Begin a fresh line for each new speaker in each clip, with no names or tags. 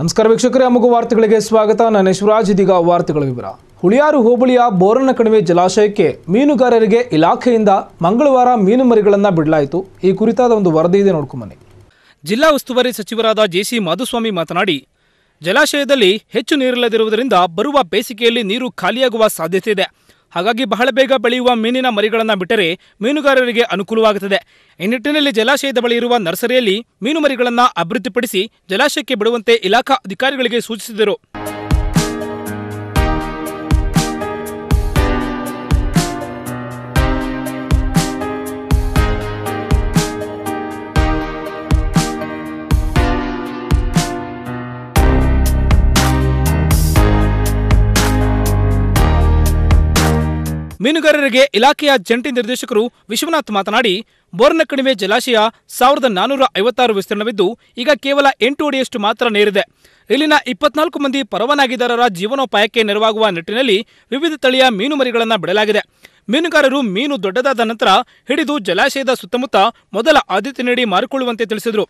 ನಮಸ್ಕಾರ ವೀಕ್ಷಕರೇ ಅಮುಗು ವಾರ್ತೆಗಳಿಗೆ ಸ್ವಾಗತ ನಾನು ಶಿವರಾಜ್ ಇದೀಗ ವಾರ್ತೆಗಳ ವಿವರ ಹುಳಿಯಾರು ಹೋಬಳಿಯ ಬೋರನ ಕಣಿವೆ ಜಲಾಶಯಕ್ಕೆ ಮೀನುಗಾರರಿಗೆ ಇಲಾಖೆಯಿಂದ ಮಂಗಳವಾರ ಮೀನು ಮರಿಗಳನ್ನು ಬಿಡಲಾಯಿತು ಈ ಕುರಿತಾದ ಒಂದು ವರದಿ ಇದೆ ನೋಡ್ಕೊಂಬನ್ನಿ
ಜಿಲ್ಲಾ ಉಸ್ತುವಾರಿ ಸಚಿವರಾದ ಜೆಸಿ ಮಾಧುಸ್ವಾಮಿ ಮಾತನಾಡಿ ಜಲಾಶಯದಲ್ಲಿ ಹೆಚ್ಚು ನೀರಿಲ್ಲದಿರುವುದರಿಂದ ಬರುವ ಬೇಸಿಗೆಯಲ್ಲಿ ನೀರು ಖಾಲಿಯಾಗುವ ಸಾಧ್ಯತೆ ಇದೆ ಹಾಗಾಗಿ ಬಹಳ ಬೇಗ ಬೆಳೆಯುವ ಮೀನಿನ ಮರಿಗಳನ್ನು ಬಿಟ್ಟರೆ ಮೀನುಗಾರರಿಗೆ ಅನುಕೂಲವಾಗುತ್ತದೆ ಈ ನಿಟ್ಟಿನಲ್ಲಿ ಜಲಾಶಯದ ಬಳಿ ಇರುವ ನರ್ಸರಿಯಲ್ಲಿ ಮೀನು ಮರಿಗಳನ್ನು ಅಭಿವೃದ್ಧಿಪಡಿಸಿ ಜಲಾಶಯಕ್ಕೆ ಬಿಡುವಂತೆ ಇಲಾಖಾ ಅಧಿಕಾರಿಗಳಿಗೆ ಸೂಚಿಸಿದರು ಮೀನುಗಾರರಿಗೆ ಇಲಾಖೆಯ ಜಂಟಿ ನಿರ್ದೇಶಕರು ವಿಶ್ವನಾಥ್ ಮಾತನಾಡಿ ಬೋರ್ನ ಕಣಿವೆ ಜಲಾಶಯ ಸಾವಿರದ ನಾನೂರ ಐವತ್ತಾರು ವಿಸ್ತೀರ್ಣವಿದ್ದು ಈಗ ಕೇವಲ ಎಂಟು ಅಡಿಯಷ್ಟು ಮಾತ್ರ ನೀರಿದೆ ಇಲ್ಲಿನ ಇಪ್ಪತ್ನಾಲ್ಕು ಮಂದಿ ಪರವಾನಗಿದಾರರ ಜೀವನೋಪಾಯಕ್ಕೆ ನೆರವಾಗುವ ನಿಟ್ಟಿನಲ್ಲಿ ವಿವಿಧ ತಳಿಯ ಮೀನು ಮರಿಗಳನ್ನು ಬಿಡಲಾಗಿದೆ ಮೀನುಗಾರರು ಮೀನು ದೊಡ್ಡದಾದ ನಂತರ ಹಿಡಿದು ಜಲಾಶಯದ ಸುತ್ತಮುತ್ತ ಮೊದಲ ಆದ್ಯತೆ ನೀಡಿ ಮಾರಿಕೊಳ್ಳುವಂತೆ ತಿಳಿಸಿದರು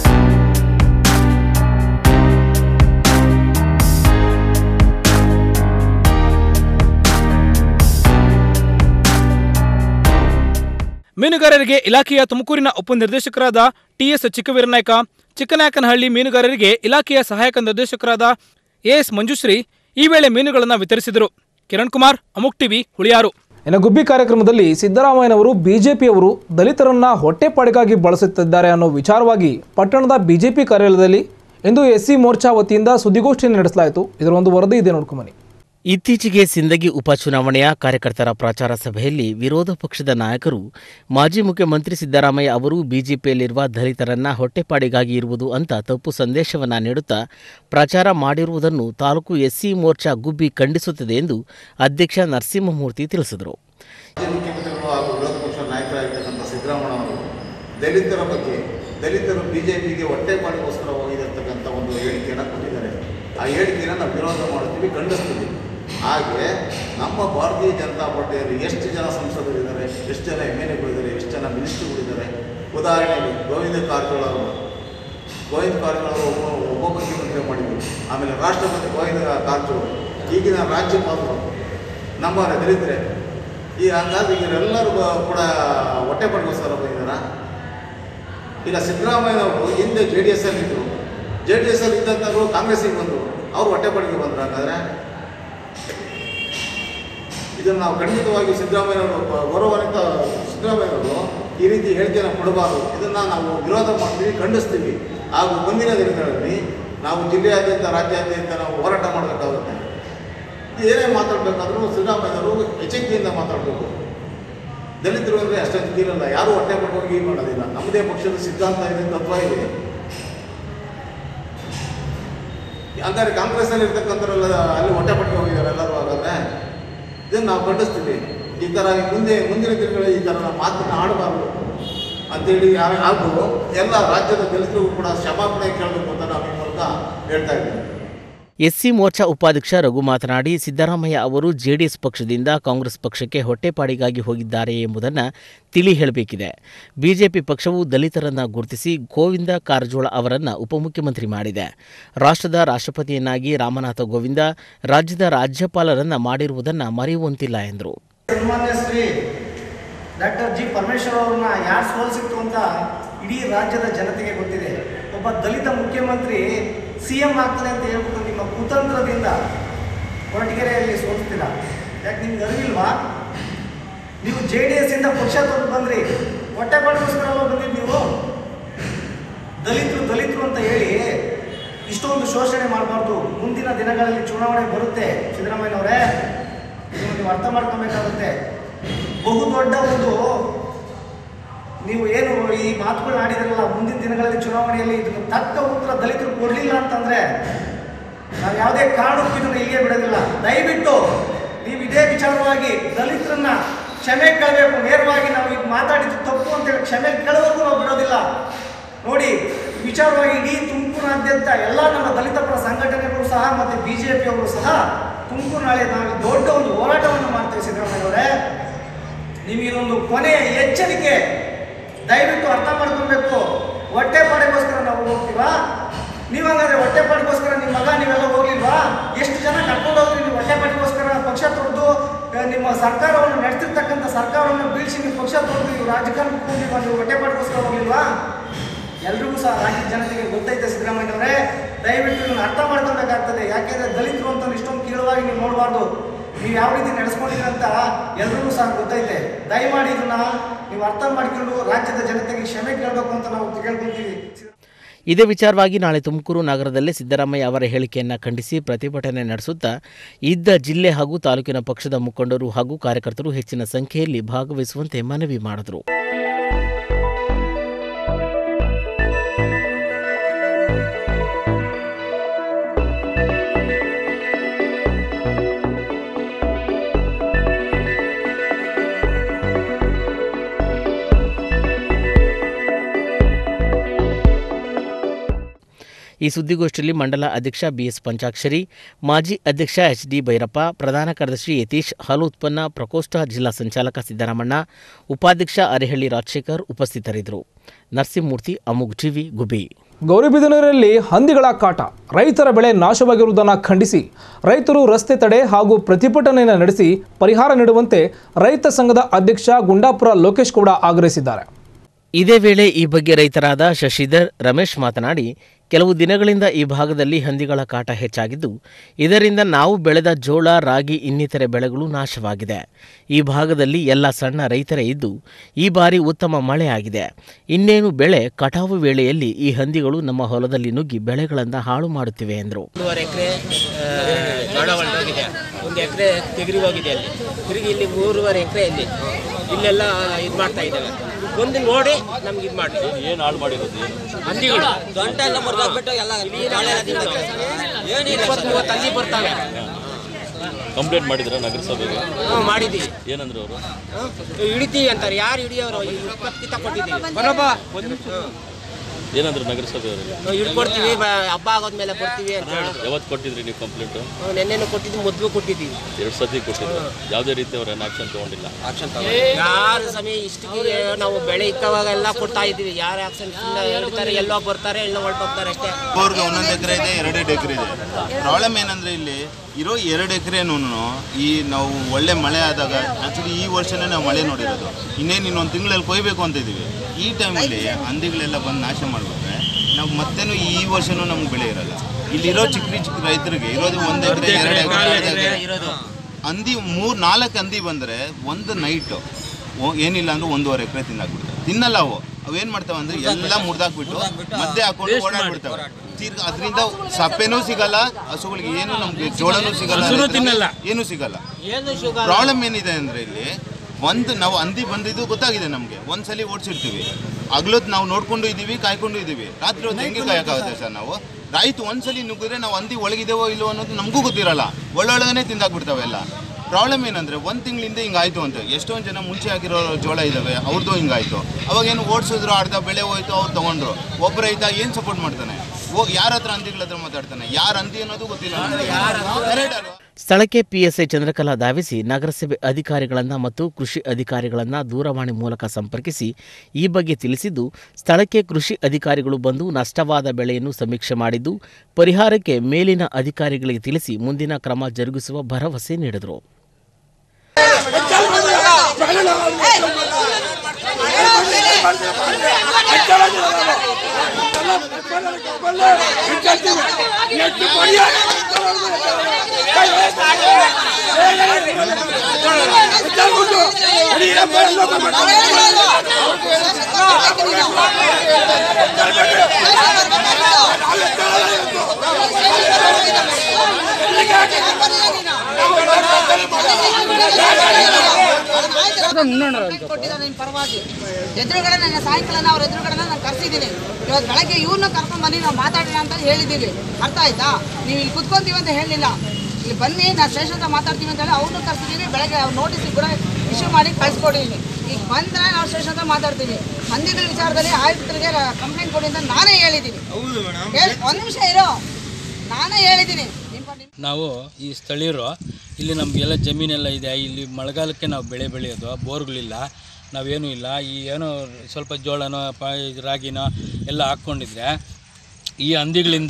ಮೀನುಗಾರರಿಗೆ ಇಲಾಖೆಯ ತುಮಕೂರಿನ ಉಪನಿರ್ದೇಶಕರಾದ ಟಿಎಸ್ ಚಿಕ್ಕವೀರನಾಯ್ಕ ಚಿಕ್ಕನಾಯಕನಹಳ್ಳಿ ಮೀನುಗಾರರಿಗೆ ಇಲಾಖೆಯ ಸಹಾಯಕ ನಿರ್ದೇಶಕರಾದ ಎಎಸ್ ಮಂಜುಶ್ರೀ ಈ ವೇಳೆ ಮೀನುಗಳನ್ನು ವಿತರಿಸಿದರು ಕಿರಣ್ ಕುಮಾರ್ ಅಮುಕ್ ಟಿವಿ ಹುಳಿಯಾರು
ಇನ್ನು ಗುಬ್ಬಿ ಕಾರ್ಯಕ್ರಮದಲ್ಲಿ ಸಿದ್ದರಾಮಯ್ಯನವರು ಬಿಜೆಪಿಯವರು ದಲಿತರನ್ನ ಹೊಟ್ಟೆಪಾಡಿಗಾಗಿ ಬಳಸುತ್ತಿದ್ದಾರೆ ಅನ್ನೋ ವಿಚಾರವಾಗಿ ಪಟ್ಟಣದ ಬಿಜೆಪಿ ಕಾರ್ಯಾಲಯದಲ್ಲಿ ಇಂದು ಎಸ್ಸಿ ಮೋರ್ಚಾ ವತಿಯಿಂದ ಸುದ್ದಿಗೋಷ್ಠಿ ನಡೆಸಲಾಯಿತು ಇದರ ಒಂದು ವರದಿ ಇದೆ ನೋಡ್ಕೊಂಬನ್ನಿ
ಇತ್ತೀಚೆಗೆ ಸಿಂದಗಿ ಉಪಚುನಾವಣೆಯ ಕಾರ್ಯಕರ್ತರ ಪ್ರಚಾರ ಸಭೆಯಲ್ಲಿ ವಿರೋಧ ಪಕ್ಷದ ನಾಯಕರು ಮಾಜಿ ಮುಖ್ಯಮಂತ್ರಿ ಸಿದ್ದರಾಮಯ್ಯ ಅವರು ಬಿಜೆಪಿಯಲ್ಲಿರುವ ದಲಿತರನ್ನ ಹೊಟ್ಟೆಪಾಡಿಗಾಗಿ ಇರುವುದು ಅಂತ ತಪ್ಪು ಸಂದೇಶವನ್ನ ನೀಡುತ್ತಾ ಪ್ರಚಾರ ಮಾಡಿರುವುದನ್ನು ತಾಲೂಕು ಎಸ್ಸಿ ಮೋರ್ಚಾ ಗುಬ್ಬಿ ಖಂಡಿಸುತ್ತದೆ ಎಂದು ಅಧ್ಯಕ್ಷ ನರಸಿಂಹಮೂರ್ತಿ ತಿಳಿಸಿದರು
ಮಾಜಿ ಮುಖ್ಯಮಂತ್ರಿಗಳು ಹಾಗೂ ವಿರೋಧ ಪಕ್ಷದ ನಾಯಕರಾಗಿರ್ತಕ್ಕಂಥ ಸಿದ್ದರಾಮಯ್ಯವರು ದಲಿತರ ಬಗ್ಗೆ ದಲಿತರು ಬಿ ಜೆ ಪಿಗೆ ಹೊಟ್ಟೆಪಾಡಿಗೋಸ್ಕರ ಹೋಗಿರತಕ್ಕಂಥ ಒಂದು ಹೇಳಿಕೆಯನ್ನು ಕೊಟ್ಟಿದ್ದಾರೆ ಆ ಹೇಳಿಕೆಯನ್ನು ನಾವು ವಿರೋಧ ಮಾಡ್ತೀವಿ ಖಂಡಿಸ್ತೀವಿ ಹಾಗೆ ನಮ್ಮ ಭಾರತೀಯ ಜನತಾ ಪಾರ್ಟಿಯಲ್ಲಿ ಎಷ್ಟು ಜನ ಸಂಸದರಿದ್ದಾರೆ ಎಷ್ಟು ಜನ ಎಮ್ ಎಲ್ ಎಗಳಿದ್ದಾರೆ ಎಷ್ಟು ಜನ ಮಿನಿಸ್ಟರ್ಗಳಿದ್ದಾರೆ ಉದಾಹರಣೆಗೆ ಗೋವಿಂದ ಕಾರಜೋಳ ಅವರು ಗೋವಿಂದ ಕಾರಜೋಳ ಅವರು ಒಬ್ಬ ಒಬ್ಬ ಮುಖ್ಯಮಂತ್ರಿ ಮಾಡಿದ್ರು ಆಮೇಲೆ ರಾಷ್ಟ್ರಪತಿ ಗೋವಿಂದ ಕಾರಜೋಳ ಈಗಿನ ರಾಜ್ಯಪಾಲರು ನಮ್ಮ ದಲಿತರೆ ಈ ಹಂಗಾಗಿ ಇವರೆಲ್ಲರೂ ಕೂಡ ಹೊಟ್ಟೆ ಪಡೆಗೋಸ್ಕರ ಬಂದಿದ್ದಾರ ಈಗ ಸಿದ್ದರಾಮಯ್ಯನವರು ಹಿಂದೆ ಜೆ ಡಿ ಎಸ್ ಅಲ್ಲಿ ಇದ್ದರು ಜೆ ಡಿ ಎಸ್ ಅಲ್ಲಿ ಇದ್ದಂಥವ್ರು ಕಾಂಗ್ರೆಸ್ಸಿಗೆ ಬಂದರು ಅವ್ರು ಹೊಟ್ಟೆ ಪಡೆಗೆ ಬಂದ್ರು ಹಾಗಾದ್ರೆ ಇದನ್ನು ನಾವು ಖಂಡಿತವಾಗಿ ಸಿದ್ದರಾಮಯ್ಯನವರು ಪ- ಗೌರವಾನ್ವಿತ ಸಿದ್ದರಾಮಯ್ಯನವರು ಈ ರೀತಿ ಹೇಳಿಕೆಯನ್ನು ಕೊಡಬಾರದು ಇದನ್ನು ನಾವು ವಿರೋಧ ಮಾಡ್ತೀವಿ ಖಂಡಿಸ್ತೀವಿ ಹಾಗೂ ಮುಂದಿನ ದಿನಗಳಲ್ಲಿ ನಾವು ಜಿಲ್ಲೆಯಾದ್ಯಂತ ರಾಜ್ಯಾದ್ಯಂತ ನಾವು ಹೋರಾಟ ಮಾಡಬೇಕಾಗುತ್ತೆ ಏನೇ ಮಾತಾಡಬೇಕಾದ್ರೂ ಸಿದ್ದರಾಮಯ್ಯನವರು ಎಚ್ಚರಿಕೆಯಿಂದ ಮಾತಾಡಬೇಕು ದಲಿತರು ಅಂದರೆ ಅಷ್ಟೊಂದು ಕೀರಲ್ಲ ಯಾರೂ ಹೊಟ್ಟೆ ಪಟ್ಟೋಗಿ ಮಾಡೋದಿಲ್ಲ ನಮ್ಮದೇ ಪಕ್ಷದ ಸಿದ್ಧಾಂತ ಇದೆ ತತ್ವ ಇದೆ ಹಂಗಾರೆ ಕಾಂಗ್ರೆಸ್ನಲ್ಲಿ ಇರ್ತಕ್ಕಂಥವರೆಲ್ಲ ಅಲ್ಲಿ ಹೊಟ್ಟೆ ಪಟ್ಟು ಹೋಗಿದ್ದಾರೆ ಎಲ್ಲರೂ ಹಾಗಾದ್ರೆ ಇದನ್ನು ನಾವು ಖಂಡಿಸ್ತೀವಿ ಈ ಥರ ಮುಂದೆ ಮುಂದಿನ ದಿನಗಳಲ್ಲಿ ಈ ಥರ ಮಾತನ್ನು ಆಡಬಾರ್ದು ಅಂತೇಳಿ ಯಾ- ಹಾಗೂ ಎಲ್ಲ ರಾಜ್ಯದ ದಲಿತರಿಗೂ ಕೂಡ ಕ್ಷಮಾಪಣೆ ಕೇಳಬೇಕು ಅಂತ ನಾವು ಈ ಮೂಲಕ ಹೇಳ್ತಾ ಇದ್ದೀವಿ
ಎಸ್ಸಿ ಮೋರ್ಚಾ ಉಪಾಧ್ಯಕ್ಷ ರಘು ಮಾತನಾಡಿ ಸಿದ್ದರಾಮಯ್ಯ ಅವರು ಜೆಡಿಎಸ್ ಪಕ್ಷದಿಂದ ಕಾಂಗ್ರೆಸ್ ಪಕ್ಷಕ್ಕೆ ಹೊಟ್ಟೆಪಾಡಿಗಾಗಿ ಹೋಗಿದ್ದಾರೆ ಎಂಬುದನ್ನು ತಿಳಿ ಹೇಳಬೇಕಿದೆ ಬಿಜೆಪಿ ಪಕ್ಷವು ದಲಿತರನ್ನ ಗುರುತಿಸಿ ಗೋವಿಂದ ಕಾರಜೋಳ ಅವರನ್ನ ಉಪಮುಖ್ಯಮಂತ್ರಿ ಮಾಡಿದೆ ರಾಷ್ಟ್ರದ ರಾಷ್ಟ್ರಪತಿಯನ್ನಾಗಿ ರಾಮನಾಥ ಗೋವಿಂದ ರಾಜ್ಯದ ರಾಜ್ಯಪಾಲರನ್ನ ಮಾಡಿರುವುದನ್ನು ಮರೆಯುವಂತಿಲ್ಲ ಎಂದರು
ಸನ್ಮಾನ್ಯ ಶ್ರೀ ಡಾಕ್ಟರ್ ಜಿ ಪರಮೇಶ್ವರ್ ಅವ್ರನ್ನ ಯಾರು ಸೋಲಿಸಿತ್ತು ಅಂತ ಇಡೀ ರಾಜ್ಯದ ಜನತೆಗೆ ಗೊತ್ತಿದೆ ಒಬ್ಬ ದಲಿತ ಮುಖ್ಯಮಂತ್ರಿ ಸಿ ಎಂ ಆಗ್ತಾನೆ ಅಂತ ಹೇಳ್ಬಿಟ್ಟು ನಿಮ್ಮ ಕುತಂತ್ರದಿಂದ ಕೊರಟಗೆರೆಯಲ್ಲಿ ಸೋಲಿಸ್ತೀರ ಯಾಕೆ ನಿಮ್ಗೆ ಅರಿವಿಲ್ವಾ ನೀವು ಜೆ ಡಿ ಎಸ್ ಇಂದ ಪಕ್ಷ ತೊಗೊಂಡು ಬಂದ್ರಿ ಹೊಟ್ಟೆ ಪಾಡಿಗೋಸ್ಕರ ಬಂದಿದ್ದು ನೀವು ದಲಿತರು ದಲಿತರು ಅಂತ ಹೇಳಿ ಇಷ್ಟೊಂದು ಶೋಷಣೆ ಮಾಡಬಾರ್ದು ಮುಂದಿನ ದಿನಗಳಲ್ಲಿ ಚುನಾವಣೆ ಬರುತ್ತೆ ಸಿದ್ದರಾಮಯ್ಯನವರೇ ಇದನ್ನು ನೀವು ಅರ್ಥ ಮಾಡ್ಕೊಬೇಕಾಗುತ್ತೆ ಬಹು ದೊಡ್ಡ ಒಂದು ನೀವು ಏನು ಈ ಮಾತುಗಳನ್ನ ಆಡಿದ್ರಲ್ಲ ಮುಂದಿನ ದಿನಗಳಲ್ಲಿ ಚುನಾವಣೆಯಲ್ಲಿ ಇದನ್ನು ತಕ್ಕ ಉತ್ತರ ದಲಿತರು ಕೊಡಲಿಲ್ಲ ಅಂತಂದ್ರೆ ನಾವು ಯಾವುದೇ ಕಾರಣಕ್ಕೂ ಇದನ್ನು ಇಲ್ಲಿಗೆ ಬಿಡೋದಿಲ್ಲ ದಯವಿಟ್ಟು ನೀವು ಇದೇ ವಿಚಾರವಾಗಿ ದಲಿತರನ್ನ ಕ್ಷಮೆ ಕೇಳಬೇಕು ನೇರವಾಗಿ ನಾವು ಈಗ ಮಾತಾಡಿದ್ದು ತಪ್ಪು ಅಂತೇಳಿ ಕ್ಷಮೆ ಕೇಳೋವರೆಗೂ ನಾವು ಬಿಡೋದಿಲ್ಲ ನೋಡಿ ಈ ವಿಚಾರವಾಗಿ ಇಡೀ ತುಮಕೂರಿನಾದ್ಯಂತ ಎಲ್ಲ ನಮ್ಮ ದಲಿತ ಪರ ಸಂಘಟನೆಗಳು ಸಹ ಮತ್ತು ಬಿ ಜೆ ಪಿಯವರು ಸಹ ತುಮಕೂರು ನಾಳೆ ನಾವು ದೊಡ್ಡ ಒಂದು ಹೋರಾಟವನ್ನು ಮಾಡ್ತೇವೆ ಸಿದ್ದರಾಮಯ್ಯವರೇ ನಿಮಗೆ ಇದೊಂದು ಕೊನೆಯ ಎಚ್ಚರಿಕೆ ದಯವಿಟ್ಟು ಅರ್ಥ ಮಾಡ್ಕೊಬೇಕು ಹೊಟ್ಟೆ ಪಾಡಿಗೋಸ್ಕರ ನಾವು ಹೋಗ್ತೀವಾ ನೀವು ಹಂಗಾದ್ರೆ ಹೊಟ್ಟೆಪಾಟಿಗೋಸ್ಕರ ನಿಮ್ಮ ಮಗ ನೀವೆಲ್ಲ ಹೋಗ್ಲಿಲ್ವಾ ಎಷ್ಟು ಜನ ಕರ್ಕೊಂಡು ಹೋದ್ರಿ ನೀವು ಹೊಟ್ಟೆಪಾಟಿಗೋಸ್ಕರ ಪಕ್ಷ ತೊರೆದು ನಿಮ್ಮ ಸರ್ಕಾರವನ್ನು ನಡೆಸಿರ್ತಕ್ಕಂಥ ಸರ್ಕಾರವನ್ನು ಬೀಳಿಸಿ ನೀವು ಪಕ್ಷ ತೊರೆದು ನೀವು ರಾಜಕಾರಣಕ್ಕೆ ಹೋಗಿಲ್ವಾ ನೀವು ಹೊಟ್ಟೆಪಾಟಿಗೋಸ್ಕರ ಹೋಗ್ಲಿಲ್ವಾ ಎಲ್ರಿಗೂ ಸಹ ರಾಜ್ಯದ ಜನತೆಗೆ ಗೊತ್ತೈತೆ ಸಿದ್ದರಾಮಯ್ಯನವರೇ ದಯವಿಟ್ಟು ಇದನ್ನು ಅರ್ಥ ಮಾಡ್ಕೊಬೇಕಾಗ್ತದೆ ಯಾಕೆಂದ್ರೆ ದಲಿತರು ಅಂತ ಇಷ್ಟೊಂದು ಕೀಳವಾಗಿ ನೀವು ನೋಡಬಾರ್ದು ನೀವು ಯಾವ ರೀತಿ ನಡೆಸ್ಕೊಂಡಿದ್ದೀರ ಅಂತ ಎಲ್ರಿಗೂ ಸಹ ಗೊತ್ತೈತೆ ದಯಮಾಡಿ ಇದನ್ನ ನೀವು ಅರ್ಥ ಮಾಡ್ಕೊಂಡು ರಾಜ್ಯದ ಜನತೆಗೆ ಕ್ಷಮೆ ಕೇಳಬೇಕು ಅಂತ ನಾವು ಕೇಳ್ಕೊಂತೀವಿ
ಇದೇ ವಿಚಾರವಾಗಿ ನಾಳೆ ತುಮಕೂರು ನಗರದಲ್ಲಿ ಸಿದ್ದರಾಮಯ್ಯ ಅವರ ಹೇಳಿಕೆಯನ್ನು ಖಂಡಿಸಿ ಪ್ರತಿಭಟನೆ ನಡೆಸುತ್ತಾ ಇದ್ದ ಜಿಲ್ಲೆ ಹಾಗೂ ತಾಲೂಕಿನ ಪಕ್ಷದ ಮುಖಂಡರು ಹಾಗೂ ಕಾರ್ಯಕರ್ತರು ಹೆಚ್ಚಿನ ಸಂಖ್ಯೆಯಲ್ಲಿ ಭಾಗವಹಿಸುವಂತೆ ಮನವಿ ಮಾಡಿದರು ಈ ಸುದ್ದಿಗೋಷ್ಠಿಯಲ್ಲಿ ಮಂಡಲ ಅಧ್ಯಕ್ಷ ಬಿಎಸ್ ಪಂಚಾಕ್ಷರಿ ಮಾಜಿ ಅಧ್ಯಕ್ಷ ಎಚ್ ಡಿ ಭೈರಪ್ಪ ಪ್ರಧಾನ ಕಾರ್ಯದರ್ಶಿ ಯತೀಶ್ ಹಾಲು ಉತ್ಪನ್ನ ಪ್ರಕೋಷ್ಠ ಜಿಲ್ಲಾ ಸಂಚಾಲಕ ಸಿದ್ದರಾಮಣ್ಣ ಉಪಾಧ್ಯಕ್ಷ ಅರೆಹಳ್ಳಿ ರಾಜಶೇಖರ್ ಉಪಸ್ಥಿತರಿದ್ದರು ನರಸಿಂಹಮೂರ್ತಿ ಅಮುಗ್ ಟಿವಿ ಗುಬಿ
ಗೌರಿಬಿದನೂರಲ್ಲಿ ಹಂದಿಗಳ ಕಾಟ ರೈತರ ಬೆಳೆ ನಾಶವಾಗಿರುವುದನ್ನು ಖಂಡಿಸಿ ರೈತರು ರಸ್ತೆ ತಡೆ ಹಾಗೂ ಪ್ರತಿಭಟನೆಯನ್ನು ನಡೆಸಿ ಪರಿಹಾರ ನೀಡುವಂತೆ ರೈತ ಸಂಘದ ಅಧ್ಯಕ್ಷ ಗುಂಡಾಪುರ ಲೋಕೇಶ್ ಗೌಡ ಆಗ್ರಹಿಸಿದ್ದಾರೆ
ಇದೇ ವೇಳೆ ಈ ಬಗ್ಗೆ ರೈತರಾದ ಶಶಿಧರ್ ರಮೇಶ್ ಮಾತನಾಡಿ ಕೆಲವು ದಿನಗಳಿಂದ ಈ ಭಾಗದಲ್ಲಿ ಹಂದಿಗಳ ಕಾಟ ಹೆಚ್ಚಾಗಿದ್ದು ಇದರಿಂದ ನಾವು ಬೆಳೆದ ಜೋಳ ರಾಗಿ ಇನ್ನಿತರೆ ಬೆಳೆಗಳು ನಾಶವಾಗಿದೆ ಈ ಭಾಗದಲ್ಲಿ ಎಲ್ಲ ಸಣ್ಣ ರೈತರೇ ಇದ್ದು ಈ ಬಾರಿ ಉತ್ತಮ ಮಳೆ ಆಗಿದೆ ಇನ್ನೇನು ಬೆಳೆ ಕಟಾವು ವೇಳೆಯಲ್ಲಿ ಈ ಹಂದಿಗಳು ನಮ್ಮ ಹೊಲದಲ್ಲಿ ನುಗ್ಗಿ ಬೆಳೆಗಳನ್ನು ಹಾಳು ಮಾಡುತ್ತಿವೆ ಎಂದರು
ಒಂದೂವರೆ ಎಕರೆ ಜೋಳ ಹೊರಟೋಗಿದೆ ಒಂದು ಎಕರೆ ತೆಗರಿ ಹೋಗಿದೆ ಅಲ್ಲಿ ತಿರುಗಿ ಇಲ್ಲಿ ಮೂರುವರೆ ಎಕರೆ ಇಲ್ಲಿ ಇಲ್ಲೆಲ್ಲ ಇದು ಮಾಡ್ತಾ ಇದ್ದಾವೆ ಒಂದು ನೋಡಿ ನಮ್ಗೆ ಇದು ಮಾಡಿ
ಏನು ಹಾಳು ಮಾಡಿರೋದು ಏನು
ಹಂದಿಗಳು ದೊಡ್ಡ ಎಲ್ಲ ಮುರಿದೋಗ್ಬಿಟ್ಟು ಎಲ್ಲ ಇಪ್ಪತ್ತು ಮೂವತ್ತು ಹಂದಿ ಬರ್ತಾವೆ
ಕಂಪ್ಲೇಂಟ್ ಮಾಡಿದ್ರ ನಗರಸಭೆಗೆ
ನಾವು ಮಾಡಿದ್ದೀವಿ
ಏನಂದ್ರು ಅವರು
ಹಿಡಿತೀವಿ ಅಂತಾರೆ ಯಾರು ಹಿಡಿಯೋರು ಇಪ್ಪತ್ತು ಕಿತ್ತ ಕೊಟ್ಟಿದ್ದೀವಿ ಬರೋಬ್ಬ
ಏನಂದ್ರು ನಗರಸಭೆಯವರಿಗೆ
ನಾವು ಹಿಡ್ಕೊಡ್ತೀವಿ ಬ- ಹಬ್ಬ ಆಗೋದ್ಮೇಲೆ ಕೊಡ್ತೀವಿ ಅಂತ ಹೇಳಿದ್ರು
ಯಾವತ್ತು ಕೊಟ್ಟಿದ್ರಿ ನೀವು ಕಂಪ್ಲೇಂಟು
ನಾವು ನೆನ್ನೆನೂ ಕೊಟ್ಟಿದ್ವಿ ಮೊದಲು ಕೊಟ್ಟಿದ್ದೀವಿ
ಎರಡು ಸತಿ ಕೊಟ್ಟಿದ್ರು ಯಾವುದೇ ರೀತಿ ಅವ್ರು ಏನು ಆಕ್ಷನ್ ತೊಗೊಂಡಿಲ್ಲ
ಯಾರು ಸಮಯ ಇಷ್ಟಿಗೆ ನಾವು ಬೆಳೆ ಇಕ್ಕವಾಗೆಲ್ಲ ಕೊಡ್ತಾ ಇದ್ದೀವಿ ಯಾರು ಆಕ್ಷನ್ ಹೇಳ್ತಾರೆ ಎಲ್ಲೋ ಬರ್ತಾರೆ ಎಲ್ಲೋ ಹೊರಟೋಗ್ತಾರೆ ಅಷ್ಟೇ
ಅವ್ರಿಗೆ ಒಂದೊಂದು ಎಕರೆ ಇದೆ ಎರಡೆರಡು ಎಕರೆ ಇದೆ ಪ್ರಾಬ್ಲಮ್ ಏನಂದ್ರೆ ಇಲ್ಲಿ ಇರೋ ಎರಡು ಎಕರೆನೂ ಈ ನಾವು ಒಳ್ಳೆ ಮಳೆ ಆದಾಗ ಆ್ಯಕ್ಚುಲಿ ಈ ವರ್ಷನೇ ನಾವು ಮಳೆ ನೋಡಿರೋದು ಇನ್ನೇನು ಇನ್ನೊಂದು ತಿಂಗಳಲ್ಲಿ ಕೊಯ್ಬೇಕು ಅಂತ ಇದ್ದೀವಿ ಈ ಟೈಮಲ್ಲಿ ಹಂದಿಗಳೆಲ್ಲ ಬಂದು ನಾಶ ಮಾಡಿಬಿಟ್ರೆ ನಾವು ಮತ್ತೇನು ಈ ವರ್ಷನೂ ನಮ್ಗೆ ಬೆಳೆ ಇರಲ್ಲ ಇಲ್ಲಿರೋ ಚಿಕ್ಕ ಚಿಕ್ಕ ರೈತರಿಗೆ ಇರೋದು ಒಂದು ಎಕರೆ ಎರಡು ಎಕರೆ ಹಂದಿ ಮೂರು ನಾಲ್ಕು ಹಂದಿ ಬಂದರೆ ಒಂದು ನೈಟು ಏನಿಲ್ಲ ಅಂದ್ರೆ ಒಂದೂವರೆ ಎಕರೆ ತಿನ್ನಾಕ್ಬಿಡ್ತವೆ ತಿನ್ನಲ್ಲ ಅವು ಅವೇನ್ ಮಾಡ್ತಾವ ಅಂದ್ರೆ ಎಲ್ಲ ಮುರಿದಾಕ್ಬಿಟ್ಟು ಮಧ್ಯೆ ಹಾಕೊಂಡು ಓಡಾಡ್ಬಿಡ್ತಾವೆ ತಿರ್ಗ ಅದರಿಂದ ಸಪ್ಪೆನೂ ಸಿಗಲ್ಲ ಹಸುಗಳಿಗೆ ಏನು ನಮ್ಗೆ ಜೋಳನೂ ಸಿಗಲ್ಲ ತಿನ್ನಲ್ಲ ಏನೂ ಸಿಗಲ್ಲ
ಏನು ಶುಗರ್
ಪ್ರಾಬ್ಲಮ್ ಏನಿದೆ ಅಂದ್ರೆ ಇಲ್ಲಿ ಒಂದು ನಾವು ಹಂದಿ ಬಂದಿದ್ದು ಗೊತ್ತಾಗಿದೆ ನಮಗೆ ಒಂದ್ಸಲಿ ಓಡಿಸಿರ್ತೀವಿ ಹಗ್ಲೊತ್ತು ನಾವು ನೋಡ್ಕೊಂಡು ಇದ್ದೀವಿ ಕಾಯ್ಕೊಂಡು ಇದ್ದೀವಿ ರಾತ್ರಿ ಹೊತ್ತು ಹೆಂಗೆ ಕಾಯಕ್ಕಾಗುತ್ತೆ ಸರ್ ನಾವು ರಾಯ್ತು ಒಂದ್ಸಲಿ ನುಗ್ಗಿದ್ರೆ ನಾವು ಹಂದಿ ಒಳಗಿದೇವೋ ಇಲ್ಲವೋ ಅನ್ನೋದು ನಮಗೂ ಗೊತ್ತಿರಲ್ಲ ಒಳ್ಳೊಳಗನೆ ತಿಂದಾಕ್ಬಿಡ್ತಾವೆ ಎಲ್ಲ ಪ್ರಾಬ್ಲಮ್ ಏನಂದ್ರೆ ಒಂದು ತಿಂಗಳಿಂದ ಹಿಂಗಾಯ್ತು ಅಂತ ಎಷ್ಟೊಂದು ಜನ ಮುಂಚೆ ಹಾಕಿರೋ ಜೋಳ ಇದ್ದಾವೆ ಅವ್ರದ್ದು ಹಿಂಗಾಯ್ತು ಅವಾಗ ಏನು ಓಡಿಸಿದ್ರು ಅರ್ಧ ಬೆಳೆ ಹೋಯ್ತು ಅವ್ರು ತಗೊಂಡ್ರು ಒಬ್ಬ ರೈತ ಏನು ಸಪೋರ್ಟ್ ಮಾಡ್ತಾನೆ ಹೋಗಿ ಯಾರ ಹತ್ರ ಹಂದಿಗಳ ಹತ್ರ ಮಾತಾಡ್ತಾನೆ ಯಾರು ಹಂದಿ ಅನ್ನೋದು ಗೊತ್ತಿಲ್ಲ Correct ಅಲ್ವಾ?
ಸ್ಥಳಕ್ಕೆ ಪಿಎಸ್ಐ ಚಂದ್ರಕಲಾ ಧಾವಿಸಿ ನಗರಸಭೆ ಅಧಿಕಾರಿಗಳನ್ನು ಮತ್ತು ಕೃಷಿ ಅಧಿಕಾರಿಗಳನ್ನು ದೂರವಾಣಿ ಮೂಲಕ ಸಂಪರ್ಕಿಸಿ ಈ ಬಗ್ಗೆ ತಿಳಿಸಿದ್ದು ಸ್ಥಳಕ್ಕೆ ಕೃಷಿ ಅಧಿಕಾರಿಗಳು ಬಂದು ನಷ್ಟವಾದ ಬೆಳೆಯನ್ನು ಸಮೀಕ್ಷೆ ಮಾಡಿದ್ದು ಪರಿಹಾರಕ್ಕೆ ಮೇಲಿನ ಅಧಿಕಾರಿಗಳಿಗೆ ತಿಳಿಸಿ ಮುಂದಿನ ಕ್ರಮ ಜರುಗಿಸುವ ಭರವಸೆ ನೀಡಿದರು
ಕೊಟ್ಟಿದ್ದಾರೆ ನಿಮ್ ಪರವಾಗಿ ಎದುರುಗಡೆ ನನ್ನ ಸಾಯಂಕಾಲ ಅವ್ರ ಎದುರುಗಡೆ ನಾನು ಕರ್ಸಿದ್ದೀನಿ ಇವತ್ತು ಬೆಳಗ್ಗೆ ಇವ್ರನ್ನ ಕರ್ಕೊಂಡ್ ಬನ್ನಿ ನಾವು ಮಾತಾಡೋಣ ಅಂತ ಹೇಳಿದ್ದೀವಿ ಅರ್ಥ ಆಯ್ತಾ ನೀವು ಇಲ್ಲಿ ಕುತ್ಕೊಂತೀವಿ ಅಂತ ಹೇಳಿಲ್ಲ ಇಲ್ಲಿ ಬನ್ನಿ ನಾವು ಸ್ಟೇಷನ್ ಹತ್ರ ಮಾತಾಡ್ತೀವಿ ಅಂತ ಹೇಳಿ ಅವ್ರನ್ನೂ ಕರ್ಸಿದ್ದೀವಿ ಬೆಳಗ್ಗೆ ಅವ್ರು ನೋಟಿಸ್ ಕೂಡ ಇಶ್ಯೂ ಮಾಡಿ ಕಳಿಸ್ಕೊಡಿ ಇಲ್ಲಿ ಈಗ ಬಂದ್ರೆ ನಾವು ಸ್ಟೇಷನ್ ಹತ್ರ ಮಾತಾಡ್ತೀವಿ ಹಂದಿಗಳ ವಿಚಾರದಲ್ಲಿ ಆಯುಕ್ತರಿಗೆ ಕಂಪ್ಲೇಂಟ್ ಕೊಡಿ ಅಂತ ನಾನೇ ಹೇಳಿದ್ದೀನಿ ಹೇಳಿ ಒಂದು ನಿಮಿಷ ಇರೋ ನಾನೇ ಹೇಳಿದ್ದೀನಿ ನಿಮ್ಮ ನಿಮ್ಮ
ನಾವು ಈ ಸ್ಥಳೀಯರು ಇಲ್ಲಿ ನಮಗೆಲ್ಲ ಜಮೀನೆಲ್ಲ ಇದೆ ಇಲ್ಲಿ ಮಳೆಗಾಲಕ್ಕೆ ನಾವು ಬೆಳೆ ಬೆಳೆಯೋದು ಬೋರ್ಗಳಿಲ್ಲ ನಾವೇನೂ ಇಲ್ಲ ಈ ಏನೋ ಸ್ವಲ್ಪ ಜೋಳನೋ ಪ ರಾಗಿನೋ ಎಲ್ಲ ಹಾಕ್ಕೊಂಡಿದ್ರೆ ಈ ಹಂದಿಗಳಿಂದ